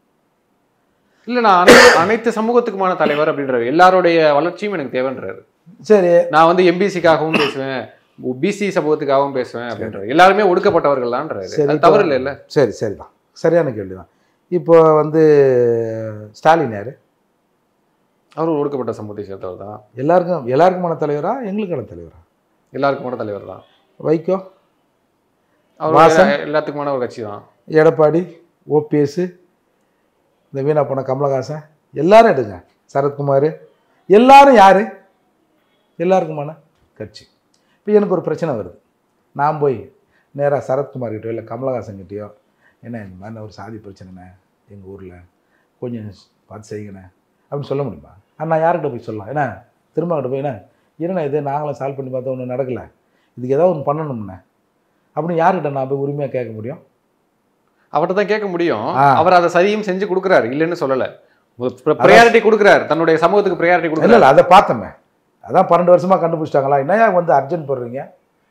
இல்ல நான் அனை- அனைத்து சமூகத்துக்குமான தலைவர் அப்படின்றாரு எல்லாருடைய வளர்ச்சியும் எனக்கு தேவைன்றாரு சரி நான் வந்து எம்பிசிக்காகவும் பேசுவேன் பிசி சமூகத்துக்காகவும் பேசுவேன் அப்படின்றாரு எல்லாருமே ஒடுக்கப்பட்டவர்கள் தான்றாரு சரி, அது இப்போ- தவறு இல்லைல்ல சரி சரிதான் சரியான கேள்வி தான் இப்போ வந்து ஸ்டாலின் யார் அவர் ஒரு ஒடுக்கப்பட்ட சமூகத்தை சேர்ந்தவர் தான் எல்லாருக்கும் எல்லாருக்குமான தலைவரா எங்களுக்கான தலைவரா எல்லாருக்குமான தலைவர் தான் வைகோ அவர் வாசன். எல்லாத்துக்குமான ஒரு கட்சி தான் எடப்பாடி ஓபிஎஸ் இந்த வீணா போன கமலஹாசன் எல்லாரும் எடுங்க சரத்குமார் எல்லாரும் யார் எல்லாருக்குமான கட்சி இப்போ எனக்கு ஒரு பிரச்சனை வருது நான் போய் நேராக சரத்குமார் கிட்டயோ இல்லை கமலஹாசன் கிட்டயோ என்ன இந்த மாதிரி ஒரு சாதி பிரச்சனைண்ணே எங்கள் ஊரில் கொஞ்சம் பார்த்து செய்யுங்கண்ணே அப்படின்னு சொல்ல முடியுமா ஆனால் நான் யார்கிட்ட போய் சொல்லலாம் ஏன்னா திரும்ப கிட்ட போய் என்ன என்னண்ணா இது நாங்களும் சால்வ் பண்ணி பார்த்தா ஒன்றும் நடக்கலை இதுக்கு ஏதாவது ஒன்று பண்ணணும்ண்ணே அப்படின்னு யார்கிட்ட நான் போய் உரிமையாக கேட்க முடியும் அவர்கிட்ட தான் கேட்க முடியும் ஆ. அவர் அதை சரியும் செஞ்சு கொடுக்குறாரு இல்லைன்னு சொல்லல ப்ரையாரிட்டி கொடுக்குறாரு தன்னுடைய சமூகத்துக்கு ப்ரையாரிட்டி இல்லை கொடுக்குறாரு இல்லை அதை பார்த்தோமே அதான் பன்னெண்டு வருஷமாக கண்டுபிடிச்சிட்டாங்களா என்னையா வந்து அர்ஜென்ட் போடுறீங்க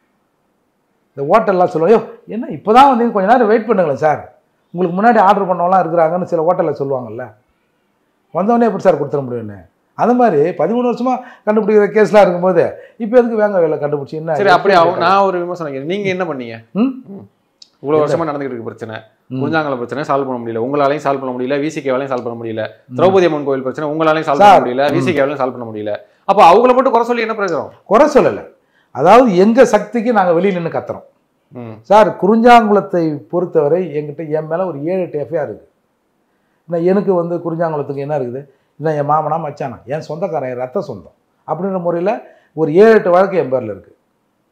இந்த ஹோட்டல்லாம் சொல்லுவோம் ஐயோ என்ன இப்போ தான் வந்து கொஞ்ச நேரம் வெயிட் பண்ணுங்களேன் சார் உங்களுக்கு முன்னாடி ஆர்டர் பண்ணவங்களாம் இருக்கிறாங்கன்னு சில ஹோட்டலில் சொல்லுவாங்கல்ல வந்தவொடனே எப்படி சார் கொடுத்துட முடியும்னு அது மாதிரி பதிமூணு வருஷமாக கண்டுபிடிக்கிற கேஸ்லாம் இருக்கும்போது இப்போ எதுக்கு வேங்க வேலை கண்டுபிடிச்சி என்ன சரி அப்படி அவ- நான் ஒரு விமர்சனம் வைக்கிறேன். நீங்க என்ன பண்ணீங்க ம்? இவ்வளவு வருஷமா நடந்துகிட்டு இருக்கு பிரச்சனை ம். குறிஞ்சாங்கல பிரச்சனை சால்வ் பண்ண முடியல உங்களாலையும் சால்வ் பண்ண முடியல விசிகேவாலையும் சால்வ் பண்ண முடியல திரௌபதி அம்மன் கோயில் பிரச்சனை உங்களாலையும் சால்வ் பண்ண சார். முடியல ம். விசிகேவாலையும் சால்வ் பண்ண முடியல அப்ப அவங்கள மட்டும் குறை சொல்லி என்ன பிரயோஜனம் குறை சொல்லலை அதாவது எங்கள் சக்திக்கு நாங்கள் வெளியில் நின்று கத்துறோம் ம். சார் குறிஞ்சாங்குளத்தை பொறுத்தவரை என்கிட்ட என் மேலே ஒரு ஏழு எட்டு எஃப்ஐஆர் இருக்குது இன்னும் எனக்கு வந்து குறிஞ்சாங்குளத்துக்கு என்ன இருக்குது இன்னும் என் மாமனா மச்சானா என் சொந்தக்காரன் என் ரத்த சொந்தம் அப்படின்ற முறையில் ஒரு ஏழு எட்டு வழக்கு என் பேரில் இருக்குது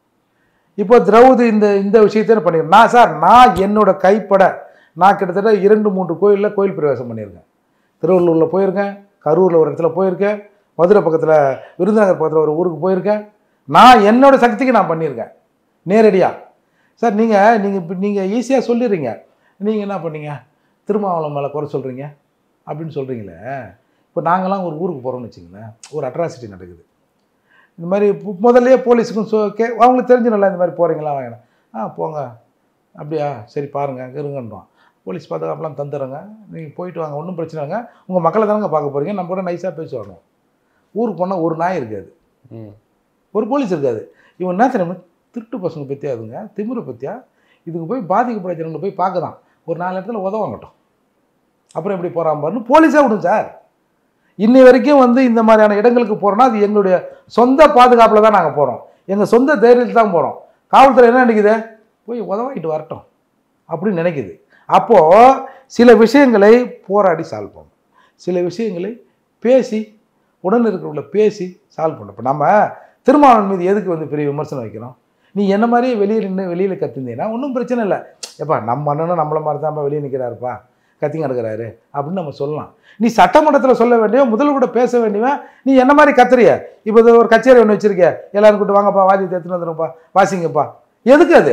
இப்போ திரௌதி இந்த இந்த விஷயத்தையும் பண்ணியிருக்கேன் நான் சார் நான் என்னோட கைப்பட நான் கிட்டத்தட்ட இரண்டு மூன்று கோயிலில் கோயில் பிரவேசம் பண்ணியிருக்கேன் திருவள்ளூரில் போயிருக்கேன் கரூரில் ஒரு இடத்துல போயிருக்கேன் மதுரை பக்கத்தில் விருதுநகர் பக்கத்தில் ஒரு ஊருக்கு போயிருக்கேன் நான் என்னோட சக்திக்கு நான் பண்ணியிருக்கேன் நேரடியாக சார் நீங்கள் நீங்கள் இப்போ நீங்கள் ஈஸியாக சொல்லிடுறீங்க நீங்கள் என்ன பண்ணீங்க திருமாவளம் மேலே குறை சொல்கிறீங்க அப்படின்னு சொல்கிறீங்களே இப்போ நாங்களாம் ஒரு ஊருக்கு போகிறோம்னு வச்சுங்களேன் ஒரு அட்ராசிட்டி நடக்குது இந்த மாதிரி பு- முதல்லயே போலீஸுக்கும் சொ கே அவங்களுக்கு தெரிஞ்சிடல இந்த மாதிரி போகிறீங்களா வாங்கின ஆ போங்க அப்படியா சரி பாருங்கள் இருங்கன்றோம் போலீஸ் பாதுகாப்புலாம் தந்துடுறேங்க நீங்கள் போயிட்டு வாங்க ஒன்றும் பிரச்சனை இல்லைங்க உங்கள் மக்களை தானங்க பார்க்க போகிறீங்க நம்ம கூட நைஸாக பேசுவாங்க ஊருக்கு போனால் ஒரு நாய் இருக்காது ம். ஒரு போலீஸ் இருக்காது இவன் என்ன தெரியுமா திருட்டு பசங்க பற்றியா அதுங்க திமிரை பற்றியா இதுக்கு போய் பாதிக்கப்பட்ட ஜனங்களை போய் பார்க்குதான் ஒரு நாலு இடத்துல உதவாங்கட்டும் அப்புறம் எப்படி போகிறான் பாருன்னு போலீஸாக விடும் சார் இன்னி வரைக்கும் வந்து இந்த மாதிரியான இடங்களுக்கு போகிறோன்னா அது எங்களுடைய சொந்த பாதுகாப்பில் தான் நாங்கள் போகிறோம் எங்கள் சொந்த தைரியத்தில் தான் போகிறோம் காவல்துறை என்ன நினைக்குது போய் உதவாயிட்டு வரட்டும் அப்படின்னு நினைக்குது அப்போது சில விஷயங்களை போராடி சால்வ் பண்ணணும் சில விஷயங்களை பேசி உடன் இருக்கிறவங்கள பேசி சால்வ் பண்ணணும் இப்போ நம்ம திருமாவளவன் மீது எதுக்கு வந்து பெரிய விமர்சனம் வைக்கிறோம் நீ என்ன மாதிரியே வெளியே நின்று வெளியில் கத்திருந்தீங்கன்னா ஒன்றும் பிரச்சனை இல்லை எப்பா நம்ம அண்ணனும் நம்மள மாதிரி தான்ப்பா வெளியே நிற்கிறாருப்பா கத்திங்க எடுக்கிறாரு அப்படின்னு நம்ம சொல்லலாம் நீ சட்டமன்றத்தில் சொல்ல வேண்டிய முதல்ல கூட பேச வேண்டியவன் நீ என்ன மாதிரி கத்துறிய இப்போ இது ஒரு கச்சேரி ஒன்று வச்சிருக்க எல்லாரும் கூட்டு வாங்கப்பா வாதி எடுத்துன்னு வந்துருப்பா வாசிங்கப்பா எதுக்கு அது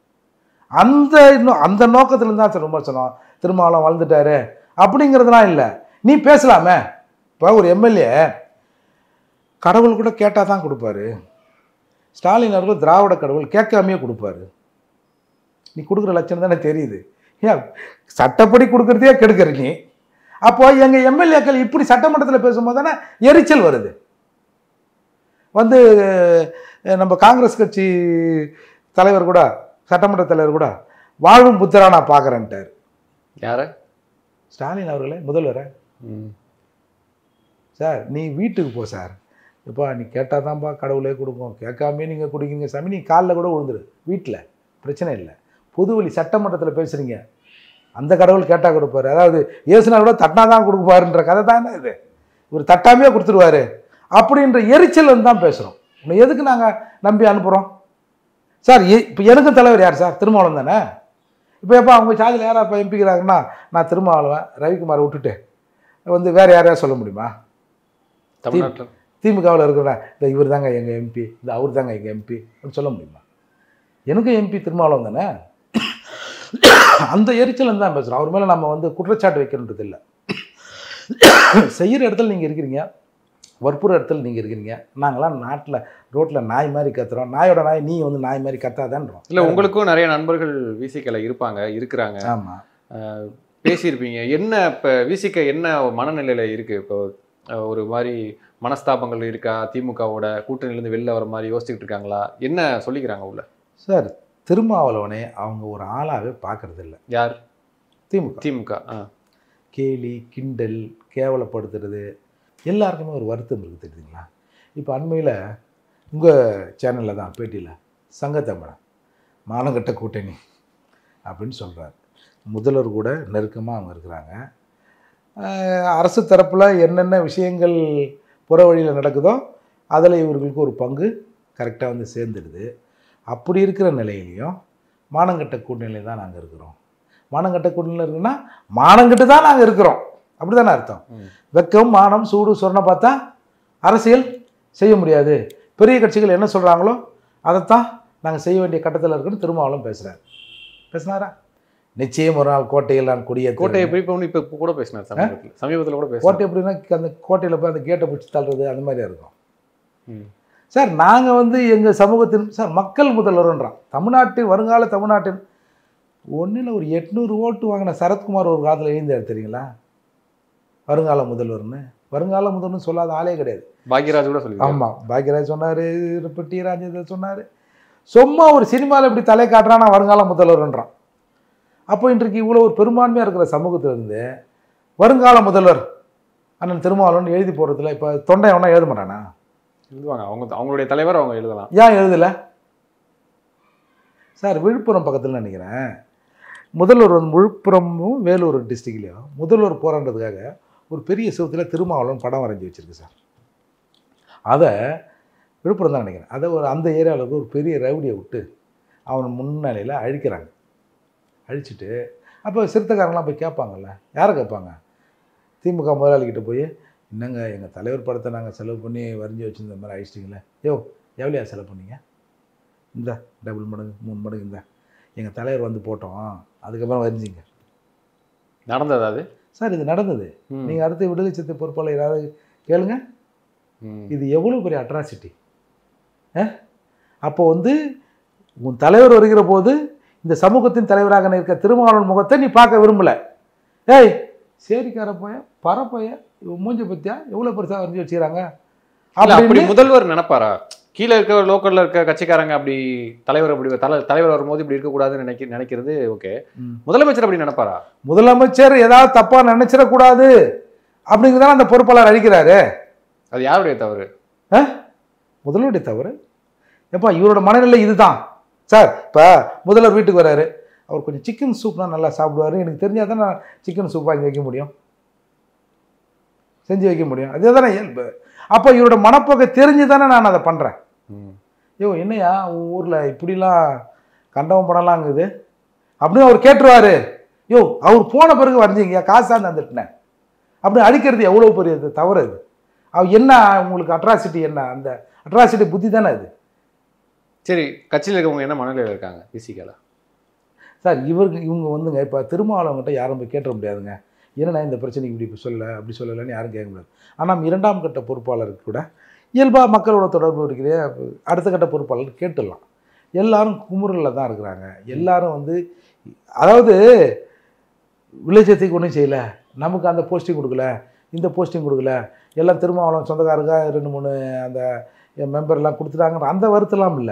அந்த இன்னும் அந்த நோக்கத்துல தான் சார் விமர்சனம் திருமாவளம் வளர்ந்துட்டாரு அப்படிங்கிறதுலாம் இல்லை நீ பேசலாமே இப்போ ஒரு எம்எல்ஏ கடவுள் கூட கேட்டால் தான் கொடுப்பாரு ஸ்டாலின் அவர்கள் திராவிட கடவுள் கேட்காமையே கொடுப்பாரு நீ கொடுக்குற லட்சணம் தானே தெரியுது ஏன் சட்டப்படி கொடுக்குறதையே கெடுக்கிற நீ அப்போ எங்கள் எம்எல்ஏக்கள் இப்படி சட்டமன்றத்தில் பேசும்போது தானே எரிச்சல் வருது வந்து அஹ், நம்ம காங்கிரஸ் கட்சி தலைவர் கூட சட்டமன்ற தலைவர் கூட வாழும் புத்தரா நான் பார்க்குறேன்ட்டார் யார ஸ்டாலின் அவர்களே முதல்வரை ம். சார் நீ வீட்டுக்கு போ சார் எப்பா நீ கேட்டால் தான்ப்பா கடவுளே கொடுக்கும் கேட்காமே நீங்கள் குடிக்கிறீங்க சாமி நீ காலில் கூட விழுந்துரு வீட்டில் பிரச்சனை இல்லை பொதுவழி சட்டமன்றத்தில் பேசுகிறீங்க அந்த கடவுள் கேட்டால் கொடுப்பாரு அதாவது இயேசுனா கூட தட்டினா தான் கொடுப்பாருன்ற கதை தானே இது இவர் தட்டாமையே கொடுத்துருவாரு அப்படின்ற எரிச்சல் வந்து தான் பேசுகிறோம் உன்னை எதுக்கு நாங்கள் நம்பி அனுப்புகிறோம் சார் இப்போ எனக்கும் தலைவர் யார் சார் திருமாவளம் தானே இப்போ எப்போ அவங்க சாதியில் யாரா இப்போ எம்பிக்கிறாங்கன்னா நான் திருமாவளவன் ரவிக்குமாரை விட்டுட்டு வந்து வேறு யாரையா சொல்ல முடியுமா தமிழ்நாட்டில் திமுகவில் இருக்கிற இந்த இவர் தாங்க எங்கள் எம்பி இந்த அவர் தாங்க எங்கள் எம்பி அப்படின்னு சொல்ல முடியுமா எனக்கும் எம்பி திருமாவளவன் தானே அந்த எரிச்சல் தான் பேசுகிறோம் அவர் மேலே நம்ம வந்து குற்றச்சாட்டு வைக்கணுன்றது இல்லை செய்கிற இடத்துல நீங்கள் இருக்கிறீங்க வற்புற இடத்துல நீங்கள் இருக்கிறீங்க நாங்களாம் நாட்டில் ரோட்டில் நாய் மாதிரி கத்துறோம் நாயோட நாய் நீ வந்து நாய் மாதிரி கத்தாதான்றோம் இல்ல உங்களுக்கும் நிறைய நண்பர்கள் விசிக்கல இருப்பாங்க இருக்கிறாங்க ஆமாம் பேசியிருப்பீங்க என்ன இப்போ விசிக்க என்ன மனநிலையில இருக்கு இப்போ அஹ், ஒரு மாதிரி மனஸ்தாபங்கள் இருக்கா திமுகவோட கூட்டணியிலேருந்து வெளில வர மாதிரி யோசிச்சுக்கிட்டு இருக்காங்களா என்ன சொல்லிக்கிறாங்க உள்ள சார் திருமாவளவனே அவங்க ஒரு ஆளாகவே பார்க்கறது இல்ல யார் திமுக திமுக ஆ கேலி கிண்டல் கேவலப்படுத்துறது எல்லாருக்குமே ஒரு வருத்தம் இருக்குது தெரியுதுங்களா இப்போ அண்மையில் உங்கள் சேனலில் தான் பேட்டியில் சங்கத்தமிழன் மானங்கட்ட கூட்டணி அப்படின்னு சொல்கிறார் முதல்வர் கூட நெருக்கமாக அவங்க இருக்கிறாங்க ஆஹ் அரசு தரப்பில் என்னென்ன விஷயங்கள் புற வழியில் நடக்குதோ அதில் இவர்களுக்கு ஒரு பங்கு கரெக்டாக வந்து சேர்ந்துடுது அப்படி இருக்கிற நிலையிலையும் மானங்கட்ட கூட்டணியில் தான் நாங்கள் இருக்கிறோம் மானங்கட்ட கூட்டணியில் இருக்குன்னா மானங்கட்டு தான் நாங்கள் இருக்கிறோம் அப்படி தானே அர்த்தம் ம். வெக்கம் மானம் சூடு சொரணை பார்த்தா அரசியல் செய்ய முடியாது பெரிய கட்சிகள் என்ன சொல்கிறாங்களோ அதைத்தான் நாங்கள் செய்ய வேண்டிய கட்டத்தில் இருக்குன்னு திருமாவளம் பேசுகிறார் பேசினாரா நிச்சயம் ஒரு நாள் கோட்டையில் நான் கொடிய கோட்டையை போய் இப்போ இப்போ இப்போ கூட பேசினார் சமீபத்தில் சமீபத்தில் கூட பேசினார் கோட்டை எப்படின்னா அந்த கோட்டையில் போய் அந்த கேட்டை பிடிச்சி தள்ளுறது அந்த மாதிரியா இருக்கும் ம். சார் நாங்கள் வந்து எங்கள் சமூகத்தின் சார் மக்கள் முதல்வர்ன்றான் தமிழ்நாட்டின் வருங்கால தமிழ்நாட்டின் ஒன்றில் ஒரு எட்நூறு ஓட்டு வாங்கின சரத்குமார் ஒரு காலத்தில் எழுந்தார் தெரியுங்களா வருங்கால முதல்வர்னு வருங்கால முதல்வர்னு சொல்லாத ஆளே கிடையாது பாக்யராஜ் கூட சொல்லி ஆமாம் பாக்யராஜ் சொன்னார் இப்போ டி ராஜேந்தர் சொன்னார் சும்மா ஒரு சினிமாவில் இப்படி தலை காட்டுறான் நான் வருங்கால முதல்வர்ன்றான் அப்போ இன்றைக்கு இவ்வளோ ஒரு பெரும்பான்மையாக இருக்கிற சமூகத்துல இருந்து வருங்கால முதல்வர் அண்ணன் திருமாவளவன் எழுதி போடுறதுல இப்போ தொண்டை அவனா எழுத மாட்டானா எழுதுவாங்க அவங்க அவங்களுடைய தலைவர் அவங்க எழுதலாம் ஏன் எழுதலை சார் விழுப்புரம் பக்கத்தில் நினைக்கிறேன் முதல்வர் வந்து விழுப்புரமும் வேலூர் டிஸ்ட்ரிக்ட்லேயும் முதல்வர் போராண்டதுக்காக ஒரு பெரிய சிவத்தில் திருமாவளவன் படம் வரைஞ்சி வச்சிருக்கு சார் அதை விழுப்புரம் தான் நினைக்கிறேன் அதை ஒரு அந்த ஏரியாவில் ஒரு பெரிய ரவுடியை விட்டு அவன் முன்னிலையில் அழிக்கிறாங்க அழிச்சிட்டு அப்போ சிறுத்தைக்காரங்களாம் போய் கேட்பாங்கல்ல யாரை கேட்பாங்க திமுக முதலாளிகிட்ட போய் என்னங்க எங்கள் தலைவர் படத்தை நாங்கள் செலவு பண்ணி வரைஞ்சி வச்சுருந்த மாதிரி அழிச்சிட்டிங்களே யோ எவ்வளோயா செலவு பண்ணீங்க இந்த டபுள் மடங்கு மூணு மடங்கு இந்த எங்கள் தலைவர் வந்து போட்டோம் அதுக்கப்புறம் வரைஞ்சிங்க நடந்தது அது சார் இது நடந்தது ம். நீங்கள் அடுத்து விடுதலை சித்த பொறுப்பாளர் யாராவது கேளுங்க ம். இது எவ்வளோ பெரிய அட்ராசிட்டி அப்போ வந்து உன் தலைவர் வருகிற போது இந்த சமூகத்தின் தலைவராக இருக்க திருமாவளவன் முகத்தை நீ பார்க்க விரும்பல ஏய் சேரிக்கார போய பரப்போய இவன் மூஞ்ச பத்தியா எவ்வளோ பெருசாக வரைஞ்சி வச்சுக்கிறாங்க இல்ல, அப்படி அப்படின்னு முதல்வர் நினைப்பாரா கீழே இருக்க லோக்கல்ல இருக்க கட்சிக்காரங்க அப்படி தலைவர் அப்படி தலை தலைவர் வரும்போது இப்படி இருக்கக்கூடாதுன்னு நினைக்க நினைக்கிறது ஓகே ம். முதலமைச்சர் அப்படி நினைப்பாரா முதலமைச்சர் ஏதாவது தப்பாக நினைச்சிடக்கூடாது அப்படிங்கிறதான அந்த பொறுப்பாளர் அழிக்கிறாரு அது யாருடைய தவறு முதல்வருடைய தவறு எப்பா இவரோட மனநிலை இதுதான் சார் இப்போ முதல்வர் வீட்டுக்கு வராரு அவர் கொஞ்சம் சிக்கன் சூப்னா நல்லா சாப்பிடுவாரு எனக்கு தெரிஞ்சால் தான் நான் சிக்கன் சூப் வாங்கி வைக்க முடியும் செஞ்சு வைக்க முடியும் அதே தானே இயல்பு அப்போ இவரோட மனப்போக்கை தெரிஞ்சு தானே நான் அதை பண்ணுறேன் ம். ஐயோ என்னையா உன் ஊரில் இப்படிலாம் கண்டவன் படலாங்குது அப்படின்னு அவர் கேட்டுருவாரு யோ அவர் போன பிறகு வரைஞ்சிங்க காசாக தந்துட்டேன் அப்படி அடிக்கிறது எவ்வளோ பெரிய இது தவறு அது அவர் என்ன உங்களுக்கு அட்ராசிட்டி என்ன அந்த அட்ராசிட்டி புத்தி தானே அது சரி கட்சியில் இருக்கவங்க என்ன மனநிலையில் இருக்காங்க பிசிக்கலா சார் இவருக்கு இவங்க வந்துங்க இப்போ திருமாவளவங்கிட்ட யாரும் போய் கேட்ட முடியாதுங்க என்னண்ணா இந்த பிரச்சனைக்கு இப்படி இப்படி சொல்லலை அப்படி சொல்லலைன்னு யாரும் கேட்க முடியாது ஆனால் இரண்டாம் கட்ட பொறுப்பாளருக்கு கூட இயல்பாக மக்களோட தொடர்பு இருக்கிற அடுத்த கட்ட பொறுப்பாளர் கேட்டுடலாம் எல்லாரும் குமுறலில் தான் இருக்கிறாங்க எல்லாரும் வந்து அதாவது விளைச்சத்துக்கு ஒன்றும் செய்யலை நமக்கு அந்த போஸ்டிங் கொடுக்கல இந்த போஸ்டிங் கொடுக்கல எல்லாம் திருமாவளம் சொந்தக்காரங்க ரெண்டு மூணு அந்த மெம்பர்லாம் கொடுத்துட்டாங்க அந்த வருத்தலாம் இல்லை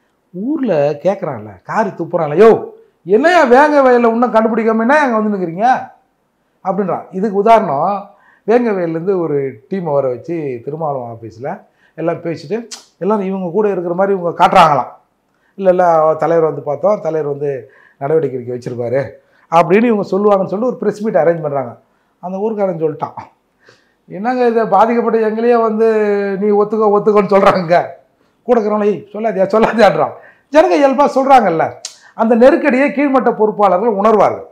ஊரில் கேட்குறான்ல காரி துப்புறான்ல யோ என்னையா வேங்க வயலில் இன்னும் கண்டுபிடிக்காம என்ன அங்கே வந்து நிற்கிறீங்க அப்படின்றான் இதுக்கு உதாரணம் வேங்க வயல்லேருந்து ஒரு டீமை வர வச்சு திருமாவளம் ஆஃபீஸில் எல்லாம் பேசிட்டு எல்லாரும் இவங்க கூட இருக்கிற மாதிரி இவங்க காட்டுறாங்களாம் இல்லை இல்லை தலைவர் வந்து பார்த்தோம் தலைவர் வந்து நடவடிக்கை எடுக்க வச்சுருப்பாரு அப்படின்னு இவங்க சொல்லுவாங்கன்னு சொல்லிட்டு ஒரு ப்ரெஸ் மீட் அரேஞ்ச் பண்ணுறாங்க அந்த ஊருக்காரன் சொல்லிட்டான் என்னங்க இதை பாதிக்கப்பட்ட எங்களையே வந்து நீ ஒத்துக்கோ ஒத்துக்கோன்னு சொல்கிறாங்க கூட இருக்கிறவங்கள "ஏய், சொல்லாதியா சொல்லாதியான்றான் ஜனங்க இயல்பாக சொல்கிறாங்கல்ல அந்த நெருக்கடியை கீழ்மட்ட பொறுப்பாளர்கள் உணர்வார்கள்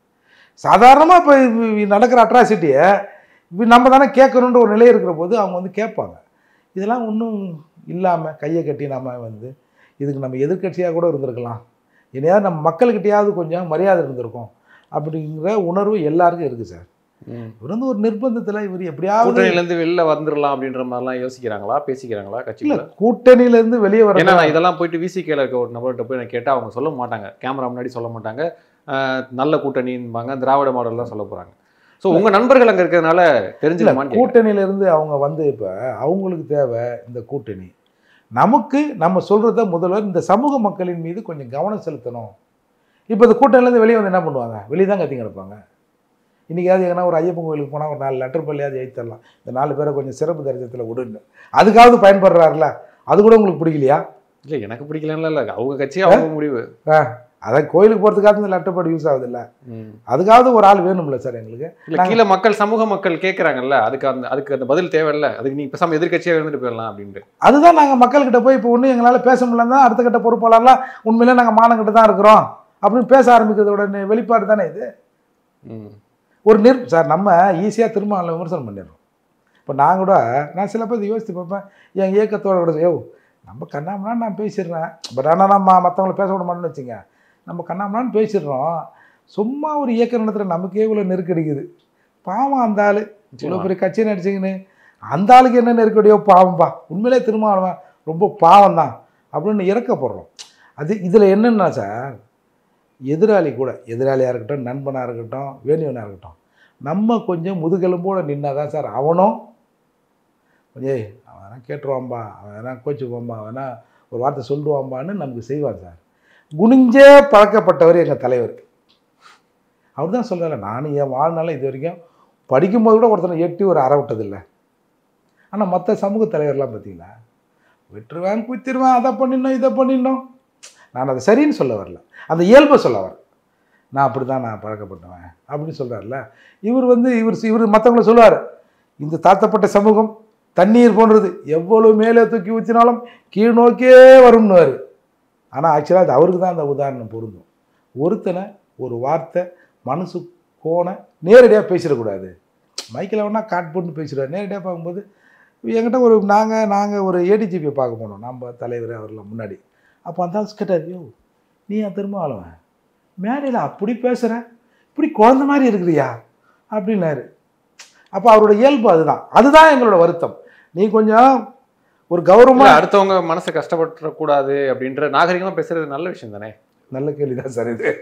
சாதாரணமாக இப்போ நடக்கிற அட்ராசிட்டியை நம்ம தானே கேட்கணுன்ற ஒரு நிலை இருக்கிற போது அவங்க வந்து கேட்பாங்க இதெல்லாம் ஒன்றும் இல்லாமல் கையை கட்டி நம்ம வந்து இதுக்கு நம்ம எதிர்க்கட்சியாக கூட இருந்திருக்கலாம் இனியாவது நம்ம மக்கள்கிட்டயாவது கொஞ்சம் மரியாதை இருந்திருக்கும் அப்படிங்கிற உணர்வு எல்லாருக்கும் இருக்குது சார் ம். இவர் வந்து ஒரு நிர்பந்தத்தில் இவர் எப்படியாவது கூட்டணியில இருந்து வெளில வந்துடலாம் அப்படின்ற மாதிரிலாம் யோசிக்கிறாங்களா பேசிக்கிறாங்களா இல்லை கட்சியில கூட்டணியிலேருந்து வெளியே வர ஏன்னா நான் இதெல்லாம் போயிட்டு விசிகேல இருக்க ஒரு நபர்கிட்ட போய் நான் கேட்டா அவங்க சொல்ல மாட்டாங்க கேமரா முன்னாடி சொல்ல மாட்டாங்க ஆஹ் நல்ல கூட்டணின்பாங்க திராவிட மாடல் தான் சொல்ல போறாங்க ஸோ உங்க நண்பர்கள் அங்க இருக்கிறதுனால தெரிஞ்சுக்கலாமான்னு கேக்குறேன். கூட்டணியிலேருந்து அவங்க வந்து இப்போ அவங்களுக்கு தேவை இந்த கூட்டணி நமக்கு நம்ம சொல்கிறத முதல்வர் இந்த சமூக மக்களின் மீது கொஞ்சம் கவனம் செலுத்தணும் இப்போ இந்த கூட்டணியிலேருந்து வெளியே வந்து என்ன பண்ணுவாங்க வெளியே தான் கத்தி கிடப்பாங்க இன்றைக்காவது எங்கன்னா ஒரு ஐயப்பன் கோயிலுக்கு போனால் ஒரு நாலு லெட்டர் பள்ளியாவது எழுதி தரலாம் இந்த நாலு பேரை கொஞ்சம் சிறப்பு தரிசனத்தில் விடுன்னு அதுக்காவது பயன்படுறாருல அது கூட உங்களுக்கு பிடிக்கலையா இல்ல எனக்கு பிடிக்கலன்னு இல்ல அவங்க கட்சி அவங்க முடிவு அதான் கோயிலுக்கு போகிறதுக்காவது இந்த லெட்டர் படி யூஸ் ஆகுதுல்ல ம். அதுக்காவது ஒரு ஆள் வேணும்ல சார் எங்களுக்கு இல்ல கீழே மக்கள் சமூக மக்கள் கேக்குறாங்கல்ல அதுக்கு அந்த அதுக்கு அந்த பதில் தேவையில்ல அதுக்கு நீ பேசாம எதிர்க்கட்சியா இருந்துட்டு போயிடலாம் அப்படின்ட்டு அதுதான் நாங்கள் மக்கள்கிட்ட போய் இப்போ ஒன்றும் எங்களால் பேச முடியலன்னா அடுத்த கட்ட பொறுப்பாளர்லாம் உண்மையிலே நாங்கள் மானங்கிட்ட தான் இருக்கிறோம் அப்படின்னு பேச ஆரம்பிக்கிறதோட நி- வெளிப்பாடு தானே இது ம். ஒரு நிர் சார் நம்ம ஈஸியாக திரும்ப அதில் விமர்சனம் பண்ணிடுறோம் இப்போ நான் கூட நான் சில பேர் யோசித்து பார்ப்பேன் என் இயக்கத்தோட கூட யோ நம்ம கண்ணாமலான்னு நான் பேசிடுறேன் பட் ஆனால் நம்ம மற்றவங்கள பேச விட மாட்டோம்னு வச்சுங்க நம்ம கண்ணாமலான்னு பேசிடுறோம் சும்மா ஒரு இயக்கம் நடத்துகிற நமக்கே இவ்வளோ நெருக்கடிக்குது பாவம் அந்த ஆள் இவ்வளோ பெரிய கட்சி நடிச்சிங்கன்னு அந்த ஆளுக்கு என்ன நெருக்கடியோ பாவம்பா உண்மையிலே திருமாவளவன் ரொம்ப பாவம் தான் அப்படின்னு இறக்கப்படுறோம் அது இதில் என்னென்னா சார் எதிராளி கூட எதிராளியாக இருக்கட்டும் நண்பனாக இருக்கட்டும் வேணியவனாக இருக்கட்டும் நம்ம கொஞ்சம் முதுகெலும்போட நின்னா தான் சார் அவனும் கொஞ்சம் ஏய் அவன் வேணா கேட்டுருவான்பா அவன் வேணா கோச்சுக்குவான்பா அவன் வேணா ஒரு வார்த்தை சொல்லுவாம்பான்னு நமக்கு செய்வான் சார் குனிஞ்சே பழக்கப்பட்டவர் எங்கள் தலைவர் அவர் தான் சொல்கிறார் நானும் என் வாழ்நாள் இது வரைக்கும் படிக்கும்போது கூட ஒருத்தனை எட்டி ஒரு அற விட்டதில்லை ஆனால் மற்ற சமூக தலைவர்லாம் பார்த்தீங்களா விட்டுருவேன் குத்திடுவேன் அதை பண்ணிடணும் இதை பண்ணிடணும் நான் அதை சரின்னு சொல்ல வரல அந்த இயல்பை சொல்ல வரேன் நான் அப்படி தான் நான் பழக்கப்பட்டவன் அப்படின்னு சொல்கிறார்ல இவர் வந்து இவர் இவர் மற்றவங்கள சொல்லுவார் இந்த தாழ்த்தப்பட்ட சமூகம் தண்ணீர் போன்றது எவ்வளோ மேலே தூக்கி ஊற்றினாலும் கீழ் நோக்கியே வரும்னுவார் ஆனால் ஆக்சுவலாக அது அவருக்கு தான் அந்த உதாரணம் பொருந்தும் ஒருத்தனை ஒரு வார்த்தை மனசு கோண நேரடியாக பேசிடக்கூடாது மைக்கில் வேணா காட் போட்டு பேசிடுவார் நேரடியாக பார்க்கும்போது என்கிட்ட ஒரு நாங்கள் நாங்கள் ஒரு ஏடிஜிபியை பார்க்க போனோம் நம்ம தலைவர் அவர்லாம் முன்னாடி அப்போ அந்த ஆள் கேட்டார் யோ நீ ஏன் திரும்ப ஆளுவன் மேடையில் அப்படி பேசுகிற இப்படி குழந்த மாதிரி இருக்கிறியா அப்படின்னாரு அப்போ அவரோட இயல்பு அதுதான் அதுதான் எங்களோட வருத்தம் நீ கொஞ்சம் ஒரு இல்ல, கௌரவமாக அடுத்தவங்க மனசை கஷ்டப்பட்டுற கூடாது அப்படின்ற நாகரிகமா பேசுறது நல்ல விஷயம் தானே நல்ல கேள்வி தான் சார் இது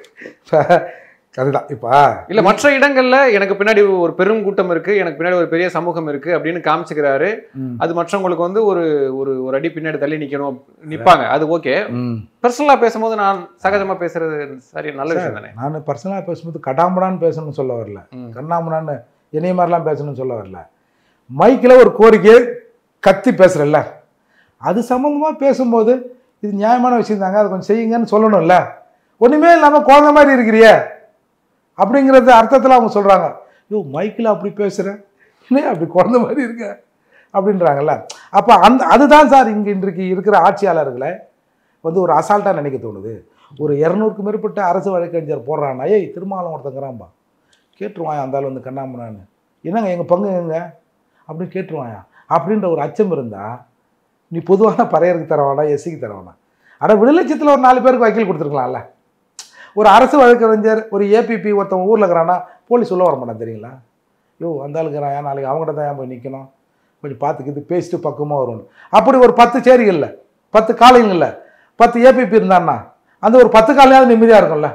அதுதான் இப்போ இல்ல மற்ற இடங்கள்ல எனக்கு பின்னாடி ஒரு பெரும் கூட்டம் இருக்கு எனக்கு பின்னாடி ஒரு பெரிய சமூகம் இருக்கு அப்படின்னு காமிச்சுக்கிறாரு அது மற்றவங்களுக்கு வந்து ஒரு ஒரு ஒரு அடி பின்னாடி தள்ளி நிக்கணும் நிப்பாங்க அது ஓகே ம் பர்சனலா பேசும்போது நான் சகஜமா பேசுறது சரி நல்ல விஷயம் தானே நான் பர்சனலாக பேசும்போது கடாமுடான்னு பேசணும்னு சொல்ல வரல ம். கண்ணாமுடான்னு என்னைய மாதிரிலாம் பேசணும்னு சொல்ல வரல மைக்கில் ஒரு கோரிக்கையை கத்தி பேசுகிறல்ல அது சம்மந்தமாக பேசும்போது இது நியாயமான விஷயம் தாங்க அதை கொஞ்சம் செய்யுங்கன்னு சொல்லணும்ல ஒன்றுமே இல்லாமல் குழந்த மாதிரி இருக்கிறியே அப்படிங்கிறது அர்த்தத்தில் அவங்க சொல்கிறாங்க ஐயோ மைக்கில் அப்படி பேசுகிறேன் என்ன அப்படி குழந்த மாதிரி இருக்க அப்படின்றாங்கல்ல அப்போ அந்த அதுதான் சார் இங்கே இன்றைக்கு இருக்கிற ஆட்சியாளர்களை வந்து ஒரு அசால்ட்டாக நினைக்க தோணுது ஒரு இரநூறுக்கு மேற்பட்ட அரசு வழக்கறிஞர் போடுறான்னா ஏய் திருமாவளம் ஒருத்தங்கிறான்பா கேட்டுருவான் அந்த ஆள் வந்து கண்ணாமண்ணான்னு என்னங்க எங்கள் பங்கு எங்க அப்படின்னு கேட்டுருவாயா அப்படின்ற ஒரு அச்சம் இருந்தால் நீ பொதுவான பறையருக்கு தர வேணாம் எஸ்சிக்கு தர வேணாம் ஆனால் விடுதலைச்சத்தில் ஒரு நாலு பேருக்கு வக்கீல் கொடுத்துருக்கலாம்ல ஒரு அரசு வழக்கறிஞர் ஒரு ஏபிபி ஒருத்தன் ஊரில் இருக்கிறான்னா போலீஸ் உள்ள வர மாட்டான் தெரியுங்களா யோ அந்த ஆளுக்குறான் நாளைக்கு அவங்ககிட்ட தான் ஏன் போய் நிற்கணும் கொஞ்சம் பார்த்துக்கிது பேசிட்டு பக்குவமாக வரும்னு அப்படி ஒரு பத்து சேரிகளில் பத்து காலைங்களில் பத்து ஏபிபி இருந்தான்னா அந்த ஒரு பத்து காலையாவது நிம்மதியாக இருக்கும்ல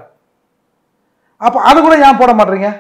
அப்போ அது கூட ஏன் போட மாட்டீங்க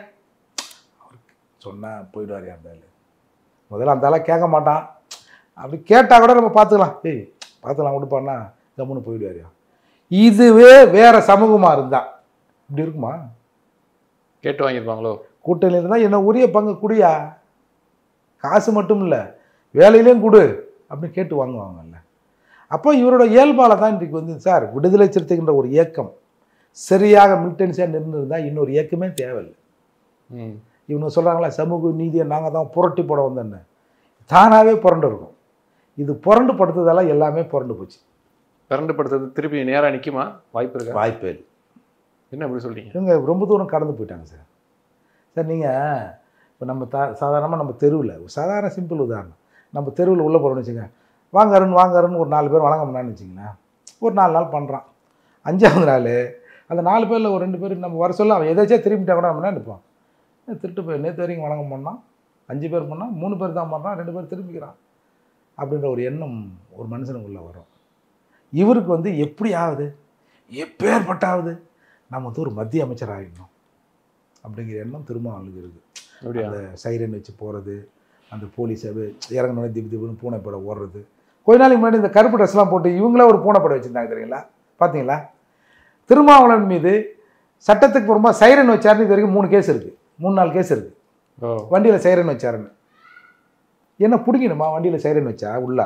சொன்னால் போயிடுவார் அந்த முதல்ல அந்த ஆளை கேட்க மாட்டான் அப்படி கேட்டால் கூட நம்ம பார்த்துக்கலாம் ஏய் பார்த்துக்கலாம் விடுப்பான்னா கம்முன்னு போயிடுவாரியா இதுவே வேற சமூகமாக இருந்தா இப்படி இருக்குமா கேட்டு வாங்கியிருப்பாங்களோ கூட்டணியில் இருந்தால் என்ன உரிய பங்கு குடியா காசு மட்டும் இல்லை வேலையிலையும் கொடு அப்படின்னு கேட்டு வாங்குவாங்கல்ல அப்போ இவரோட இயல்பால தான் இன்றைக்கு வந்து சார் விடுதலை சிறுத்தைகின்ற ஒரு இயக்கம் சரியாக மிலிட்டன்ஸாக நின்று இருந்தால் இன்னொரு இயக்கமே தேவையில்லை ம் இவங்க சொல்கிறாங்களா சமூக நீதியை நாங்கள் தான் புரட்டி போட வந்தோன்னு தானாகவே புரண்டு இருக்கும் இது புரண்டு படுத்ததால எல்லாமே புரண்டு போச்சு பிறண்டுபடுத்துறது திருப்பி நேரா நிக்குமா வாய்ப்பு இருக்கா வாய்ப்பே இல்லை என்ன அப்படி சொல்றீங்க இவங்க ரொம்ப தூரம் கடந்து போயிட்டாங்க சார் சார் நீங்கள் இப்போ நம்ம தா சாதாரணமாக நம்ம தெருவில் சாதாரண சிம்பிள் உதாரணம் நம்ம தெருவில் உள்ளே போகிறோம்னு வச்சுங்க வாங்க அருண் வாங்க அருண் ஒரு நாலு பேர் வணங்க முடியான்னு வச்சிங்களேன் ஒரு நாலு நாள் பண்ணுறான் அஞ்சாவது நாள் அந்த நாலு பேரில் ஒரு ரெண்டு பேர் நம்ம வர சொல்ல அவன் எதாச்சும் திரும்பிட்டா கூட நம்ம என்ன நினைப்போம் ஏன் திருட்டு போய் நேற்று வரைக்கும் வணங்க பண்ணான் அஞ்சு பேர் பண்ணால் மூணு பேர் தான் பண்ணுறான் ரெண்டு பேர் திரும்பிக்கிறான் அப்படின்ற ஒரு எண்ணம் ஒரு மனுஷனுக்குள்ளே வரும் இவருக்கு வந்து எப்படி ஆகுது எப்பேற்பட்டாவது நம்ம வந்து ஒரு மத்திய அமைச்சர் ஆகிடணும் அப்படிங்கிற எண்ணம் திருமாவளவுக்கு இருக்குது அப்படியா அந்த சைரன் வச்சு போகிறது அந்த போலீஸை இறங்கணுன்னே திப்பு திப்புன்னு பூனை படம் ஓடுறது கொஞ்ச நாளைக்கு முன்னாடி இந்த கருப்பு ட்ரெஸ்லாம் போட்டு இவங்களே ஒரு பூனை படம் வச்சுருந்தாங்க தெரியுங்களா பார்த்தீங்களா திருமாவளவன் மீது சட்டத்துக்கு புறமா சைரன் வச்சாருன்னு இது வரைக்கும் மூணு கேஸ் இருக்குது மூணு நாலு கேஸ் இருக்குது ஓ வண்டியில் சைரன் வச்சாருன்னு என்ன பிடிக்கணுமா வண்டியில் சைரன் வச்சா உள்ளா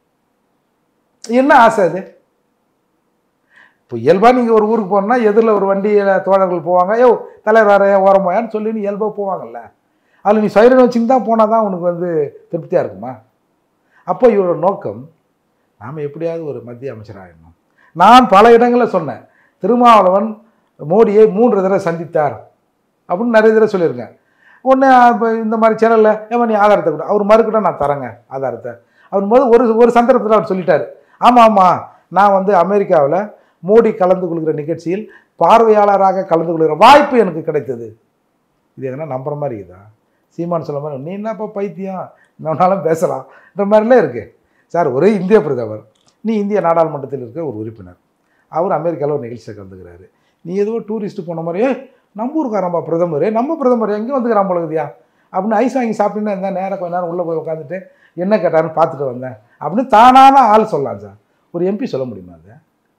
என்ன ஆசை அது இப்போ இயல்பாக நீங்கள் ஒரு ஊருக்கு போகணுன்னா எதிரில் ஒரு வண்டியில் தோழர்கள் போவாங்க யோ தலைவர் வர ஓரம் போயான்னு சொல்லி நீ இயல்பாக போவாங்கல்ல அதில் நீ சைரன் வச்சுன்னு தான் போனால் தான் உனக்கு வந்து திருப்தியாக இருக்குமா அப்போ இவரோட நோக்கம் நாம் எப்படியாவது ஒரு மத்திய அமைச்சராகிடணும் நான் பல இடங்களில் சொன்னேன் திருமாவளவன் மோடியை மூன்று தடவை சந்தித்தார் அப்படின்னு நிறைய தடவை சொல்லியிருக்கேன் ஒன்று இப்போ இந்த மாதிரி சேனலில் ஏமா நீ ஆதாரத்தை கொடு அவர் மறுக்கிட்ட நான் தரேங்க ஆதாரத்தை அவர் போது ஒரு ஒரு சந்தர்ப்பத்தில் அவர் சொல்லிட்டார் ஆமாம் ஆமாம் நான் வந்து அமெரிக்காவில் மோடி கலந்து கொள்கிற நிகழ்ச்சியில் பார்வையாளராக கலந்து கொள்கிற வாய்ப்பு எனக்கு கிடைத்தது இது எதனா நம்புற மாதிரி இருக்குதா சீமான் சொல்ல மாதிரி நீ என்னப்பா பைத்தியம் நம்மளாலும் பேசலாம்ன்ற மாதிரிலாம் இருக்கு சார் ஒரே இந்திய பிரதமர் நீ இந்திய நாடாளுமன்றத்தில் இருக்க ஒரு உறுப்பினர் அவர் அமெரிக்காவில் ஒரு நிகழ்ச்சியில் கலந்துக்கிறாரு நீ ஏதோ டூரிஸ்ட் போன மாதிரியே நம்ம ஊருக்காரம்பா பிரதமர் நம்ம பிரதமர் எங்கே வந்துக்கிறான் பொழுதுயா அப்படின்னு ஐஸ் வாங்கி சாப்பிட்டுன்னு இருந்தால் நேரம் கொஞ்ச நேரம் உள்ளே போய் உட்காந்துட்டு என்ன கேட்டாருன்னு பார்த்துட்டு வந்தேன் அப்படின்னு தானான ஆள் சொல்லலாம் சார் ஒரு எம்பி சொல்ல முடியுமா அது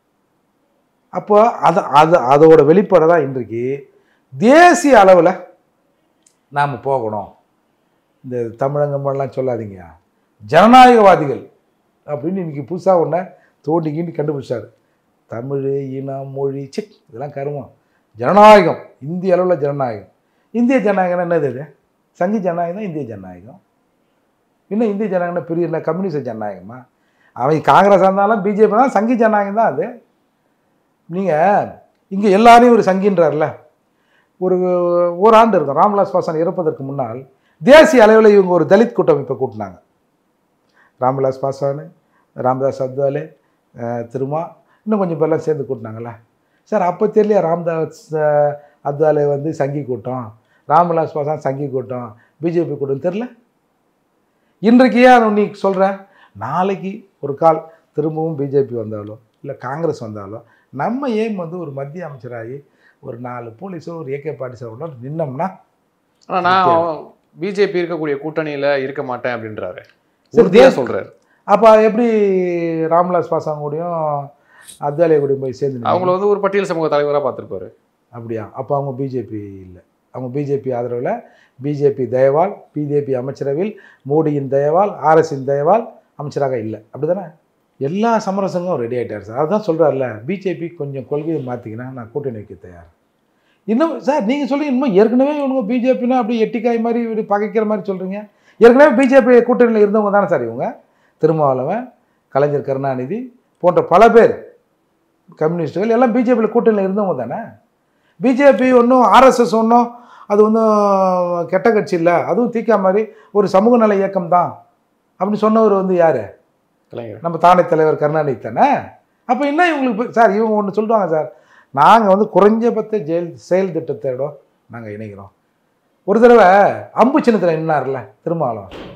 அப்போ அது அது அதோட வெளிப்பாடு தான் இன்றைக்கு தேசிய அளவில் நாம் போகணும் இந்த தமிழங்கமெல்லாம் சொல்லாதீங்க ஜனநாயகவாதிகள் அப்படின்னு இன்னைக்கு புதுசாக ஒன்றை தோண்டி கீண்டி கண்டுபிடிச்சாரு தமிழ் இனம் மொழி சிக் இதெல்லாம் கருமம் ஜனநாயகம் இந்திய அளவில் ஜனநாயகம் இந்திய ஜனநாயகம்னா என்னது இது சங்கி ஜனநாயகம் தான் இந்திய ஜனநாயகம் இன்னும் இந்திய ஜனநாயகம்னா பெரிய என்ன கம்யூனிஸ்ட் ஜனநாயகமா அவன் காங்கிரஸ் இருந்தாலும் பிஜேபி தான் சங்கி ஜனநாயகம் தான் அது நீங்கள் இங்கே எல்லாரையும் ஒரு சங்கின்றார்ல ஒரு ஒரு ஆண்டு இருக்கும் ராம்விலாஸ் பாஸ்வான் இறப்பதற்கு முன்னால் தேசிய அளவில் இவங்க ஒரு தலித் கூட்டமைப்பை கூட்டினாங்க ராம்விலாஸ் பாஸ்வான் ராம்தாஸ் அத்வாலே அஹ், திருமா இன்னும் கொஞ்சம் பேர்லாம் சேர்ந்து கூட்டினாங்கல்ல சார் அப்போ தெரியலையா ராம்தாஸ் அஹ், அத்வாலே வந்து சங்கி கூட்டம் ராம்விலாஸ் பாஸ்வான் சங்கி கூட்டம் பிஜேபி கூட்டம் தெரில இன்றைக்கு ஏன் நீ சொல்கிற நாளைக்கு ஒரு கால் திரும்பவும் பிஜேபி வந்தாலோ இல்லை காங்கிரஸ் வந்தாலோ நம்ம ஏம் வந்து ஒரு மத்திய அமைச்சராகி ஒரு நாலு போலீஸோ ஒரு ஏகே பாட்டிஸோ நின்னோம்னா ஆனா நான் பிஜேபி இருக்கக்கூடிய கூட்டணியில இருக்க மாட்டேன் அப்படின்றாரு சரி, உறுதியா தேச- சொல்றாரு அப்போ எப்படி ராம்விலாஸ் பாஸ்வான் கூடயும் அத்வாலே கூடயும் போய் சேர்ந்து நின்னீங்க? அவங்கள வந்து ஒரு பட்டியல் சமூக தலைவரா பார்த்திருப்பாரு அப்படியா அப்போ அவங்க பிஜேபி இல்லை அவங்க பிஜேபி ஆதரவில் பிஜேபி தயவால் பிஜேபி அமைச்சரவையில் மோடியின் தயவால் ஆர்எஸின் தயவால் அமைச்சராக இல்லை அப்படிதானே எல்லா சமரசங்களும் ரெடி ஆகிட்டார் சார் அதுதான் சொல்கிறார்ல பிஜேபி கொஞ்சம் கொள்கையை மாற்றிக்கினா நான் கூட்டணி வைக்க தயார் இன்னும் சார் நீங்கள் சொல்லுங்க இன்னும் ஏற்கனவே இவங்க பிஜேபினா அப்படியே எட்டிக்காய் மாதிரி இப்படி பகைக்கிற மாதிரி சொல்கிறீங்க ஏற்கனவே பிஜேபி கூட்டணியில் இருந்தவங்க தானே சார் இவங்க திருமாவளவன் கலைஞர் கருணாநிதி போன்ற பல பேர் கம்யூனிஸ்டுகள் எல்லாம் பிஜேபியில் கூட்டணியில் இருந்தவங்க தானே பிஜேபி ஒன்றும் ஆர்எஸ்எஸ் ஒன்றும் அது ஒன்றும் கெட்ட கட்சி இல்லை அதுவும் தீக்கா மாதிரி ஒரு சமூக நல இயக்கம் தான் அப்படின்னு சொன்னவர் வந்து யார் கலைஞர் நம்ம தானே தலைவர் கருணாநிதி தானே அப்போ என்ன இவங்களுக்கு போய்- சார் இவங்க ஒன்று சொல்லுவாங்க சார் நாங்கள் வந்து குறைஞ்சபட்ச ஜெயல் செயல் திட்டத்தோட நாங்கள் இணைக்கிறோம் ஒரு தடவை அம்பு சின்னத்தில் நின்னார்ல திருமாவளவன்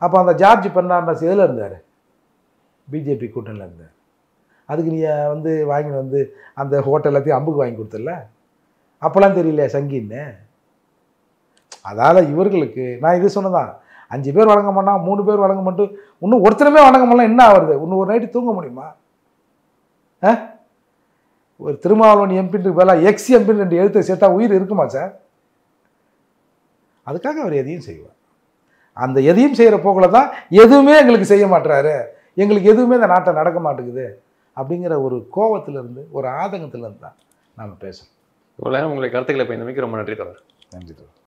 அப்போ அந்த ஜார்ஜ் பெர்னாண்டஸ் எதில் இருந்தார் பிஜேபி கூட்டணியில் இருந்தார் அதுக்கு நீ வந்து வாங்கிட்டு வந்து அந்த ஹோட்டல் எல்லாத்தையும் அம்புக்கு வாங்கி கொடுத்தல அப்போல்லாம் தெரியலையா சங்கின்னு அதால் இவர்களுக்கு நான் இது சொன்னதான் அஞ்சு பேர் வழங்க மாட்டான் மூணு பேர் வழங்க மாட்டோம் இன்னும் ஒருத்தருமே வழங்க மாட்டலாம் என்ன ஆகுறது இன்னும் ஒரு நைட்டு தூங்க முடியுமா ஆ ஒரு திருமாவளவன் எம்பின்னு பதிலாக எக்ஸ் எம்பின்னு ரெண்டு எழுத்தை சேர்த்தா உயிர் இருக்குமா சார் அதுக்காக அவர் எதையும் செய்வார் அந்த எதையும் செய்கிற போக்கில் தான் எதுவுமே எங்களுக்கு செய்ய மாட்டுறாரு எங்களுக்கு எதுவுமே இந்த நாட்டை நடக்க மாட்டேங்குது அப்படிங்கிற ஒரு கோவத்திலிருந்து ஒரு ஆதங்கத்திலிருந்து தான் நாம் பேசணும் இவ்வளோ நேரம் உங்களுடைய கருத்துக்களை பயந்தமைக்கு ரொம்ப நன்றி தோழர் நன்றி தோழர்